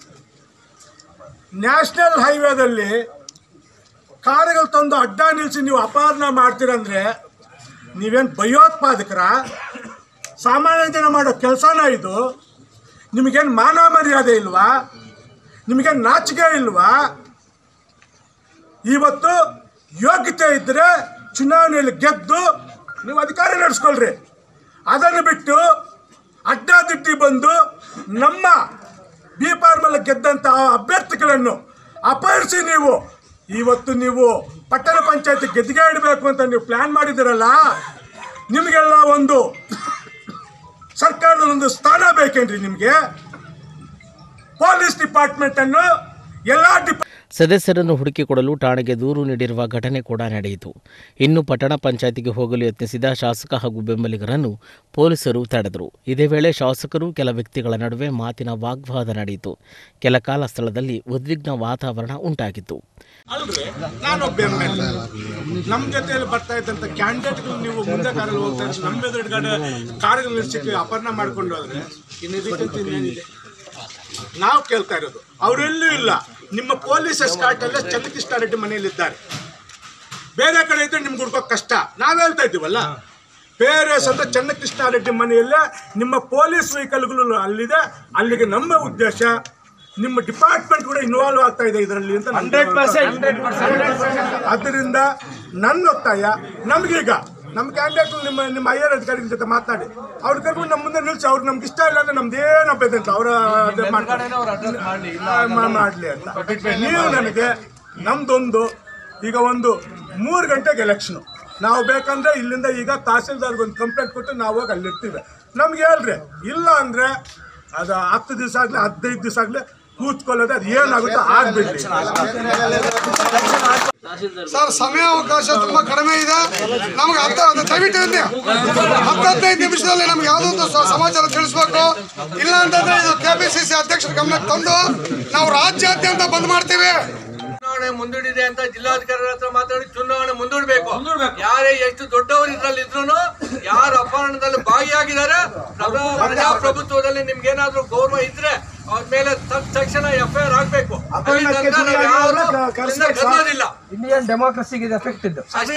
ನ್ಯಾಷನಲ್ ಹೈವೇದಲ್ಲಿ ಕಾರುಗಳು ತಂದು ಅಡ್ಡ ನಿಲ್ಲಿಸಿ ನೀವು ಅಪಹರಣ ಮಾಡ್ತೀರಂದ್ರೆ ನೀವೇನು ಭಯೋತ್ಪಾದಕರ ಸಾಮಾನ್ಯ ಜನ ಮಾಡೋ ಕೆಲಸನ ಇದು ನಿಮಗೇನು ಮಾನ ಮರ್ಯಾದೆ ಇಲ್ವಾ ನಿಮಗೆ ನಾಚಿಕೆ ಇಲ್ವಾ ಇವತ್ತು ಯೋಗ್ಯತೆ ಇದ್ದರೆ ಚುನಾವಣೆಯಲ್ಲಿ ಗೆದ್ದು ನೀವು ಅಧಿಕಾರ ನಡೆಸ್ಕೊಳ್ರಿ ಅದನ್ನು ಬಿಟ್ಟು ಅಡ್ಡಾದಿಡ್ಡಿ ಬಂದು ನಮ್ಮ ಬಿ ಫಾರ್ಮಲ್ಲಿ ಗೆದ್ದಂತಹ ಅಭ್ಯರ್ಥಿಗಳನ್ನು ಅಪಹರಿಸಿ ನೀವು ಇವತ್ತು ನೀವು ಪಟ್ಟಣ ಪಂಚಾಯತಿ ಗೆದ್ದಿಗೆ ಇಡಬೇಕು ಅಂತ ನೀವು ಪ್ಲಾನ್ ಮಾಡಿದಿರಲ್ಲ ನಿಮಗೆಲ್ಲ ಒಂದು ಸರ್ಕಾರದ ಒಂದು ಸ್ಥಾನ ಬೇಕೇನ್ರಿ ನಿಮಗೆ ಪೊಲೀಸ್ ಡಿಪಾರ್ಟ್ಮೆಂಟ್ ಅನ್ನು ಎಲ್ಲ ಡಿಪಾರ್ಟ್ಮೆಂಟ್
ಸದಸ್ಯರನ್ನು ಹುಡುಕಿಕೊಡಲು ಠಾಣೆಗೆ ದೂರು ನೀಡಿರುವ ಘಟನೆ ಕೂಡ ನಡೆಯಿತು ಇನ್ನು ಪಟ್ಟಣ ಪಂಚಾಯತಿಗೆ ಹೋಗಲು ಯತ್ನಿಸಿದ ಶಾಸಕ ಹಾಗೂ ಬೆಂಬಲಿಗರನ್ನು ಪೊಲೀಸರು ತಡೆದರು ಇದೇ ವೇಳೆ ಶಾಸಕರು ಕೆಲ ವ್ಯಕ್ತಿಗಳ ನಡುವೆ ಮಾತಿನ ವಾಗ್ವಾದ ನಡೆಯಿತು ಕೆಲ ಕಾಲ ಸ್ಥಳದಲ್ಲಿ ಉದ್ವಿಗ್ನ ವಾತಾವರಣ ಉಂಟಾಗಿತ್ತು
ಅಲ್ರಿ ನಾನೊಬ್ಬ ಎಮ್ ಎಲ್ ನಮ್ಮ ಜೊತೆಯಲ್ಲಿ ಬರ್ತಾ ಇದ್ದಂತ ಕ್ಯಾಂಡಿಡೇಟ್ಗಳು ನೀವು ಮುಂದೆ ಕಾರಲ್ಲಿ ಹೋಗ್ತಾ ಇದ್ರೆ ನಮ್ಮ ಎದುರುಗಡೆ ಕಾರುಗಳು ನಿಲ್ಸಕ್ಕೆ ಅಪಹರಣ ಮಾಡ್ಕೊಂಡು ಹೋದ್ರೆ ಇನ್ನು ಇದಕ್ಕಿಂತ ಇನ್ನೇನಿದೆ ನಾವು ಕೇಳ್ತಾ ಇರೋದು ಅವರೆಲ್ಲೂ ಇಲ್ಲ ನಿಮ್ಮ ಪೊಲೀಸ್ ಎಸ್ಕಾರ್ಟ್ ಅಲ್ಲೇ ಚಂದ್ರಕೃಷ್ಣ ರೆಡ್ಡಿ ಮನೆಯಲ್ಲಿದ್ದಾರೆ ಬೇರೆ ಕಡೆ ಇದ್ರೆ ನಿಮ್ಗೆ ಹುಡ್ಕೋಕ್ ಕಷ್ಟ ನಾವ್ ಹೇಳ್ತಾ ಇದ್ದೀವಲ್ಲ ಬೇರೆ ಅಂತ ಚನ್ನಕೃಷ್ಣ ರೆಡ್ಡಿ ಮನೆಯಲ್ಲೇ ನಿಮ್ಮ ಪೊಲೀಸ್ ವೆಹಿಕಲ್ಗಳು ಅಲ್ಲಿದೆ ಅಲ್ಲಿಗೆ ನಮ್ಮ ಉದ್ದೇಶ ನಿಮ್ಮ ಡಿಪಾರ್ಟ್ಮೆಂಟ್ ಕೂಡ ಇನ್ವಾಲ್ವ್ ಆಗ್ತಾ ಇದೆ ಇದರಲ್ಲಿ ಅಂತ ಅದರಿಂದ ನನ್ನ ಒತ್ತಾಯ ನಮ್ಗೀಗ ನಮ್ಮ ಕ್ಯಾಂಡಿಡೇಟ್ ನಿಮ್ಮ ನಿಮ್ಮ ಹೈಯರ್ ಅಧಿಕಾರಿಗಳ ಜೊತೆ ಮಾತನಾಡಿ ಅವ್ರ ಕರ್ಕೊಂಡು ನಮ್ಮ ಮುಂದೆ ನಿಲ್ಸಿ ಅವ್ರು ನಮ್ಗೆ ಇಷ್ಟ ಇಲ್ಲ ಅಂದ್ರೆ ನಮ್ದು ಏನು ಅಭ್ಯರ್ಥಿ ಅಂತ ಅವ್ರ ಅದೇ ಮಾಡ್ತಾರೆ. ಮಾ- ಮಾಡ್ಲಿ ಅಂತ ನೀವು ನನಗೆ ನಮ್ದೊಂದು ಈಗ ಒಂದು ಮೂರು ಗಂಟೆಗೆ ಎಲೆಕ್ಷನ್ ನಾವು ಬೇಕಂದ್ರೆ ಇಲ್ಲಿಂದ ಈಗ ತಹಸೀಲ್ದಾರ್ಗೆ ಒಂದು ಕಂಪ್ಲೇಂಟ್ ಕೊಟ್ಟು ನಾವು ಹೋಗಿ ಅಲ್ಲಿರ್ತೀವಿ ನಮ್ಗೆ ಹೇಳ್ರಿ ಇಲ್ಲ ಅಂದ್ರೆ ಅದು ಹತ್ತು ದಿವಸ ಆಗ್ಲಿ ಹದಿನೈದು ದಿವಸ ಆಗ್ಲಿ ಕೂತ್ಕೊಳ್ಳೋದು ಅದು ಏನಾಗುತ್ತೋ ಆಗ್ಬಿಡ್ಲಿ
ಸರ್ ಸಮಯ ಅವಕಾಶ ತುಂಬಾ ಕಡಿಮೆ ಇದೆ ನಮ್ಗೆ ಹತ್ತ ಅದು ದಯವಿಟ್ಟು ಇಲ್ಲಿ ಹತ್ತು ಹದಿನೈದು ನಿಮಿಷದಲ್ಲಿ ನಮ್ಗೆ ಯಾವುದೋ ಒಂದು ಸ- ಸಮಾಚಾರ ತಿಳಿಸ್ಬೇಕು ಇಲ್ಲ ಅಂತಂದ್ರೆ ಇದು ಕೆಪಿಸಿಸಿ ಅಧ್ಯಕ್ಷರ ಗಮನಕ್ಕೆ ತಂದು ನಾವು ರಾಜ್ಯಾದ್ಯಂತ ಬಂದ್ ಮಾಡ್ತೀವಿ
ಚುನಾವಣೆ ಮುಂದೂಡಿದೆ ಅಂತ ಜಿಲ್ಲಾಧಿಕಾರಿ ಹತ್ರ ಮಾತಾಡಿ ಚುನಾವಣೆ ಮುಂದೂಡಬೇಕು ಯಾರೇ ಎಷ್ಟು ದೊಡ್ಡವರು ಇದ್ರಲ್ಲಿ ಇದ್ರು ಯಾರು ಅಪಹರಣದಲ್ಲಿ ಭಾಗಿಯಾಗಿದ್ದಾರೆ ಪ್ರಜಾ- ಪ್ರಜಾಪ್ರಭುತ್ವದಲ್ಲಿ ನಿಮ್ಗೆ ಏನಾದ್ರೂ ಗೌರವ ಇದ್ರೆ ಅವ್ರ ಮೇಲೆ ತಕ್ಷ- ತಕ್ಷಣ ಎಫ್ ಐ ಆರ್ ಆಗ್ಬೇಕು ಅಲ್ಲಿ ತನಕ ನಾವು ಯಾರು ಇದನ್ನ ಕದಲೋದಿಲ್ಲ.
ಇಂಡಿಯನ್ ಡೆಮೋಕ್ರಸಿಗೆ ಇದು ಎಫೆಕ್ಟ್ ಇದ್ದು
ಅಷ್ಟೇ.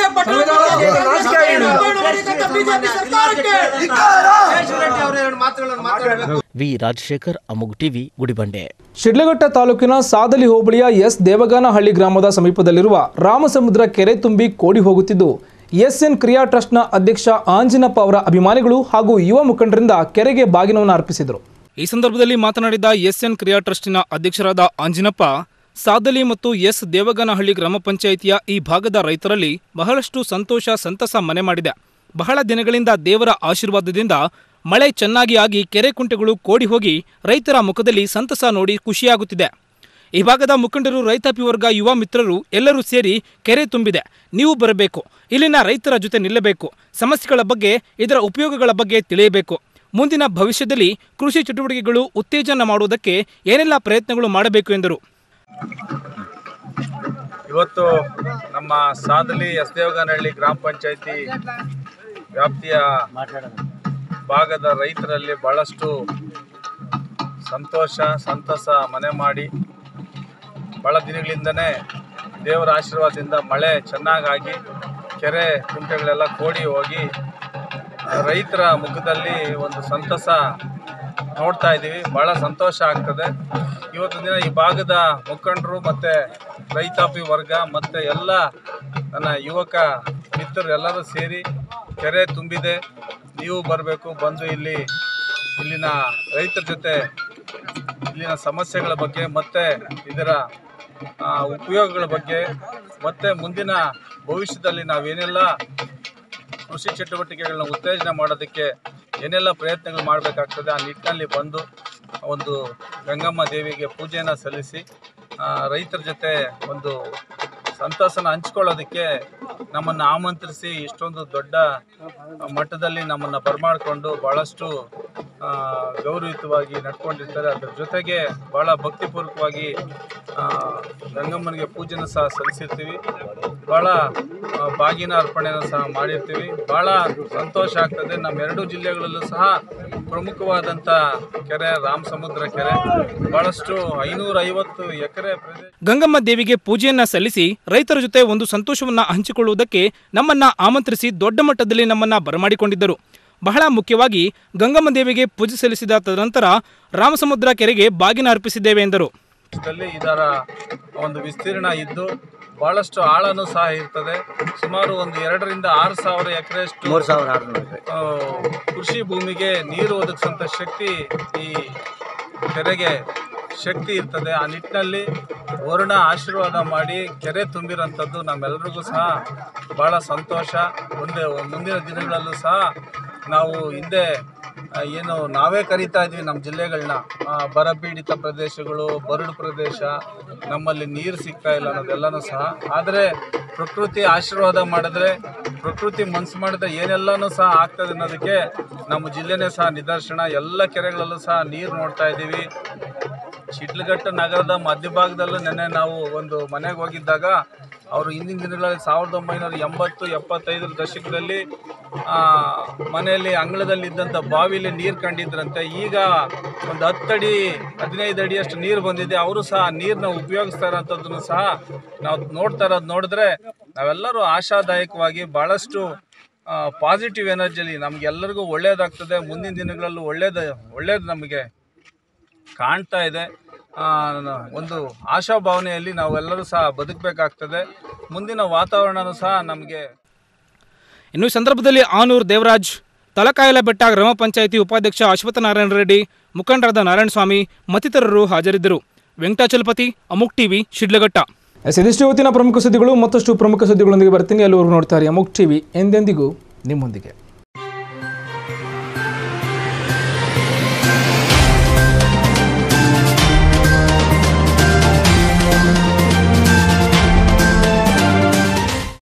ವಿ ರಾಜಶೇಖರ್ ಅಮುಗ್ ಟಿವಿ ಗುಡಿಬಂಡೆ
ಶಿಡ್ಲಘಟ್ಟ ತಾಲೂಕಿನ ಸಾದಲಿ ಹೋಬಳಿಯ ಎಸ್ ದೇವಗಾನಹಳ್ಳಿ ಗ್ರಾಮದ ಸಮೀಪದಲ್ಲಿರುವ ರಾಮಸಮುದ್ರ ಕೆರೆ ತುಂಬಿ ಕೋಡಿ ಹೋಗುತ್ತಿದ್ದು ಎಸ್ಎನ್ ಕ್ರಿಯಾ ಟ್ರಸ್ಟ್ನ ಅಧ್ಯಕ್ಷ ಆಂಜಿನಪ್ಪ ಅವರ ಅಭಿಮಾನಿಗಳು ಹಾಗೂ ಯುವ ಮುಖಂಡರಿಂದ ಕೆರೆಗೆ ಬಾಗಿನವನ್ನು ಅರ್ಪಿಸಿದರು
ಈ ಸಂದರ್ಭದಲ್ಲಿ ಮಾತನಾಡಿದ ಎಸ್ಎನ್ ಕ್ರಿಯಾ ಟ್ರಸ್ಟಿನ ಅಧ್ಯಕ್ಷರಾದ ಆಂಜಿನಪ್ಪ ಸಾದಲಿ ಮತ್ತು ಎಸ್ ದೇವಗನಹಳ್ಳಿ ಗ್ರಾಮ ಪಂಚಾಯಿತಿಯ ಈ ಭಾಗದ ರೈತರಲ್ಲಿ ಬಹಳಷ್ಟು ಸಂತೋಷ ಸಂತಸ ಮನೆ ಮಾಡಿದೆ ಬಹಳ ದಿನಗಳಿಂದ ದೇವರ ಆಶೀರ್ವಾದದಿಂದ ಮಳೆ ಚೆನ್ನಾಗಿ ಆಗಿ ಕೆರೆ ಕುಂಟೆಗಳು ಕೋಡಿ ಹೋಗಿ ರೈತರ ಮುಖದಲ್ಲಿ ಸಂತಸ ನೋಡಿ ಖುಷಿಯಾಗುತ್ತಿದೆ ಈ ಭಾಗದ ಮುಖಂಡರು ರೈತಾಪಿ ವರ್ಗ ಯುವ ಮಿತ್ರರು ಎಲ್ಲರೂ ಸೇರಿ ಕೆರೆ ತುಂಬಿದೆ ನೀವು ಬರಬೇಕು ಇಲ್ಲಿನ ರೈತರ ಜೊತೆ ನಿಲ್ಲಬೇಕು ಸಮಸ್ಯೆಗಳ ಬಗ್ಗೆ ಇದರ ಉಪಯೋಗಗಳ ಬಗ್ಗೆ ತಿಳಿಯಬೇಕು ಮುಂದಿನ ಭವಿಷ್ಯದಲ್ಲಿ ಕೃಷಿ ಚಟುವಟಿಕೆಗಳು ಉತ್ತೇಜನ ಮಾಡುವುದಕ್ಕೆ ಏನೆಲ್ಲ ಪ್ರಯತ್ನಗಳು ಮಾಡಬೇಕು ಎಂದರು
ಇವತ್ತು ನಮ್ಮ ಸಾದಲಿ ಎಸ್ ದೇವಗನಹಳ್ಳಿ ಗ್ರಾಮ ಪಂಚಾಯಿತಿ ವ್ಯಾಪ್ತಿಯ ಭಾಗದ ರೈತರಲ್ಲಿ ಬಹಳಷ್ಟು ಸಂತೋಷ ಸಂತಸ ಮನೆ ಮಾಡಿ ಭಾಳ ದಿನಗಳಿಂದನೇ ದೇವರ ಆಶೀರ್ವಾದದಿಂದ ಮಳೆ ಚೆನ್ನಾಗಾಗಿ ಕೆರೆ ಕುಂಟೆಗಳೆಲ್ಲ ಕೋಡಿ ಹೋಗಿ ಆ, ರೈತರ ಮುಖದಲ್ಲಿ ಒಂದು ಸಂತಸ ನೋಡ್ತಾ ಇದ್ದೀವಿ ಭಾಳ ಸಂತೋಷ ಆಗ್ತದೆ ಇವತ್ತು ದಿನ ಈ ಭಾಗದ ಮುಖಂಡರು ಮತ್ತು ರೈತಾಪಿ ವರ್ಗ ಮತ್ತು ಎಲ್ಲ ನನ್ನ ಯುವಕ ಮಿತ್ರರು ಎಲ್ಲರೂ ಸೇರಿ ಕೆರೆ ತುಂಬಿದೆ ನೀವು ಬರಬೇಕು ಬಂದು ಇಲ್ಲಿ ಇಲ್ಲಿನ ರೈತರ ಜೊತೆ ಇಲ್ಲಿನ ಸಮಸ್ಯೆಗಳ ಬಗ್ಗೆ ಮತ್ತು ಇದರ ಆ, ಉಪಯೋಗಗಳ ಬಗ್ಗೆ ಮತ್ತು ಮುಂದಿನ ಭವಿಷ್ಯದಲ್ಲಿ ನಾವೇನೆಲ್ಲ ಕೃಷಿ ಚಟುವಟಿಕೆಗಳನ್ನ ಉತ್ತೇಜನ ಮಾಡೋದಕ್ಕೆ ಏನೆಲ್ಲ ಪ್ರಯತ್ನಗಳು ಮಾಡಬೇಕಾಗ್ತದೆ ಆ ನಿಟ್ಟಿನಲ್ಲಿ ಬಂದು ಒಂದು ಗಂಗಮ್ಮ ದೇವಿಗೆ ಪೂಜೆಯನ್ನು ಸಲ್ಲಿಸಿ ಆ, ರೈತರ ಜೊತೆ ಒಂದು ಸಂತಸನ ಹಂಚ್ಕೊಳ್ಳೋದಕ್ಕೆ ನಮ್ಮನ್ನು ಆಮಂತ್ರಿಸಿ ಇಷ್ಟೊಂದು ದೊಡ್ಡ ಮಟ್ಟದಲ್ಲಿ ನಮ್ಮನ್ನು ಬರಮಾಡಿಕೊಂಡು ಭಾಳಷ್ಟು ಆ, ಗೌರವಯುತವಾಗಿ ನಡ್ಕೊಂಡಿರ್ತಾರೆ ಅದ್ರ ಜೊತೆಗೆ ಭಾಳ ಭಕ್ತಿಪೂರ್ವಕವಾಗಿ ಆ, ಗಂಗಮ್ಮನಿಗೆ ಪೂಜೆನ ಸಹ ಸಲ್ಲಿಸಿರ್ತೀವಿ ಭಾಳ ಆ, ಬಾಗಿನ ಅರ್ಪಣೆಯನ್ನು ಸಹ ಮಾಡಿರ್ತೀವಿ ಭಾಳ ಸಂತೋಷ ಆಗ್ತದೆ ನಮ್ಮ ಎರಡು ಜಿಲ್ಲೆಗಳಲ್ಲೂ ಸಹ ಪ್ರಮುಖವಾದಂಥ ಕೆರೆ ರಾಮಸಮುದ್ರ ಕೆರೆ ಭಾಳಷ್ಟು ಐನೂರ ಐವತ್ತು ಎಕರೆ ಪ್ರದೇಶ
ಗಂಗಮ್ಮ ದೇವಿಗೆ ಪೂಜೆಯನ್ನ ಸಲ್ಲಿಸಿ ರೈತರ ಜೊತೆ ಒಂದು ಸಂತೋಷವನ್ನ ಹಂಚಿಕೊಳ್ಳುವುದಕ್ಕೆ ನಮ್ಮನ್ನ ಆಮಂತ್ರಿಸಿ ದೊಡ್ಡ ಮಟ್ಟದಲ್ಲಿ ನಮ್ಮನ್ನ ಬರಮಾಡಿಕೊಂಡಿದ್ದರು ಬಹಳ ಮುಖ್ಯವಾಗಿ ಗಂಗಮ್ಮ ದೇವಿಗೆ ಪೂಜೆ ಸಲ್ಲಿಸಿದ ತದನಂತರ ರಾಮಸಮುದ್ರ ಕೆರೆಗೆ ಬಾಗಿನ ಅರ್ಪಿಸಿದ್ದೇವೆ ಎಂದರು
ದೇಶದಲ್ಲಿ ಇದರ ಒಂದು ವಿಸ್ತೀರ್ಣ ಇದ್ದು ಬಹಳಷ್ಟು ಆಳನೂ ಸಹ ಇರ್ತದೆ ಸುಮಾರು ಒಂದು ಎರಡರಿಂದ ಆರು ಸಾವಿರ ಎಕರೆಯಷ್ಟು
ಮೂರು ಸಾವಿರ ಆರುನೂರು
ಆ, ಕೃಷಿ ಭೂಮಿಗೆ ನೀರು ಒದಗಿಸುವಂಥ ಶಕ್ತಿ ಈ ಕೆರೆಗೆ ಶಕ್ತಿ ಇರ್ತದೆ ಆ ನಿಟ್ಟಿನಲ್ಲಿ ವರುಣ ಆಶೀರ್ವಾದ ಮಾಡಿ ಕೆರೆ ತುಂಬಿರೋಂಥದ್ದು ನಮ್ಮೆಲ್ಲರಿಗೂ ಸಹ ಭಾಳ ಸಂತೋಷ ಮುಂದೆ ಮುಂದಿನ ದಿನಗಳಲ್ಲೂ ಸಹ ನಾವು ಹಿಂದೆ ಆ, ಏನು ನಾವೇ ಕರಿತಾ ಇದ್ವಿ ನಮ್ಮ ಜಿಲ್ಲೆಗಳನ್ನ ಬರಪೀಡಿತ ಪ್ರದೇಶಗಳು ಬರಡು ಪ್ರದೇಶ ನಮ್ಮಲ್ಲಿ ನೀರು ಸಿಗ್ತಾ ಇಲ್ಲ ಅನ್ನೋದೆಲ್ಲನೂ ಸಹ ಆದರೆ ಪ್ರಕೃತಿ ಆಶೀರ್ವಾದ ಮಾಡಿದ್ರೆ ಪ್ರಕೃತಿ ಮನ್ಸು ಮಾಡಿದ್ರೆ ಏನೆಲ್ಲನೂ ಸಹ ಆಗ್ತದೆ ಅನ್ನೋದಕ್ಕೆ ನಮ್ಮ ಜಿಲ್ಲೆನೇ ಸಹ ನಿದರ್ಶನ ಎಲ್ಲ ಕೆರೆಗಳಲ್ಲೂ ಸಹ ನೀರು ನೋಡ್ತಾ ಇದ್ದೀವಿ ಶಿಡ್ಲಘಟ್ಟ ನಗರದ ಮಧ್ಯಭಾಗದಲ್ಲೂ ನೆನ್ನೆ ನಾವು ಒಂದು ಮನೆಗೆ ಹೋಗಿದ್ದಾಗ ಅವರು ಹಿಂದಿನ ದಿನಗಳಲ್ಲಿ ಸಾವಿರದ ಒಂಬೈನೂರ ಎಂಬತ್ತು ಎಪ್ಪತ್ತೈದರ ದಶಕದಲ್ಲಿ ಆ, ಮನೆಯಲ್ಲಿ ಅಂಗಳದಲ್ಲಿ ಇದ್ದಂಥ ಬಾವಿಲಿ ನೀರು ಕಂಡಿದ್ರಂತೆ ಈಗ ಒಂದು ಹತ್ತಡಿ ಹದಿನೈದು ಅಡಿಯಷ್ಟು ನೀರು ಬಂದಿದೆ ಅವರು ಸಹ ನೀರನ್ನ ಉಪಯೋಗಿಸ್ತಾ ಇರೋಂಥದ್ದನ್ನು ಸಹ ನಾವು ನೋಡ್ತಾ ಇರೋದು ನೋಡಿದ್ರೆ ನಾವೆಲ್ಲರೂ ಆಶಾದಾಯಕವಾಗಿ ಭಾಳಷ್ಟು ಪಾಸಿಟಿವ್ ಎನರ್ಜಿಲಿ ನಮಗೆಲ್ಲರಿಗೂ ಒಳ್ಳೆಯದಾಗ್ತದೆ ಮುಂದಿನ ದಿನಗಳಲ್ಲೂ ಒಳ್ಳೇದು ಒಳ್ಳೇದು ನಮಗೆ ಕಾಣ್ತಾ ಇದೆ ಆ, ಒಂದು ಆಶಾಭಾವನೆಯಲ್ಲಿ ನಾವೆಲ್ಲರೂ ಸಹ ಬದುಕಬೇಕಾಗ್ತದೆ ಮುಂದಿನ ವಾತಾವರಣನೂ ಸಹ ನಮಗೆ
ಇನ್ನು ಈ ಸಂದರ್ಭದಲ್ಲಿ ಆನೂರ್ ದೇವರಾಜ್ ತಲಕಾಯಲ ಬೆಟ್ಟ ಗ್ರಾಮ ಪಂಚಾಯಿತಿ ಉಪಾಧ್ಯಕ್ಷ ಅಶ್ವತ್ಥನಾರಾಯಣ ರೆಡ್ಡಿ ಮುಖಂಡರಾದ ನಾರಾಯಣಸ್ವಾಮಿ ಮತ್ತಿತರರು ಹಾಜರಿದ್ದರು ವೆಂಕಟಾಚಲಪತಿ ಅಮುಕ್ ಟಿವಿ ಶಿಡ್ಲಘಟ್ಟ
ಎಸ್ ಇದಿಷ್ಟು ಇವತ್ತಿನ ಪ್ರಮುಖ ಸುದ್ದಿಗಳು ಮತ್ತಷ್ಟು ಪ್ರಮುಖ ಸುದ್ದಿಗಳೊಂದಿಗೆ ಬರ್ತೀನಿ ಅಲ್ಲಿವರೆಗೂ ನೋಡ್ತಾರೆ ಅಮುಕ್ ಟಿವಿ ಎಂದೆಂದಿಗೂ ನಿಮ್ಮೊಂದಿಗೆ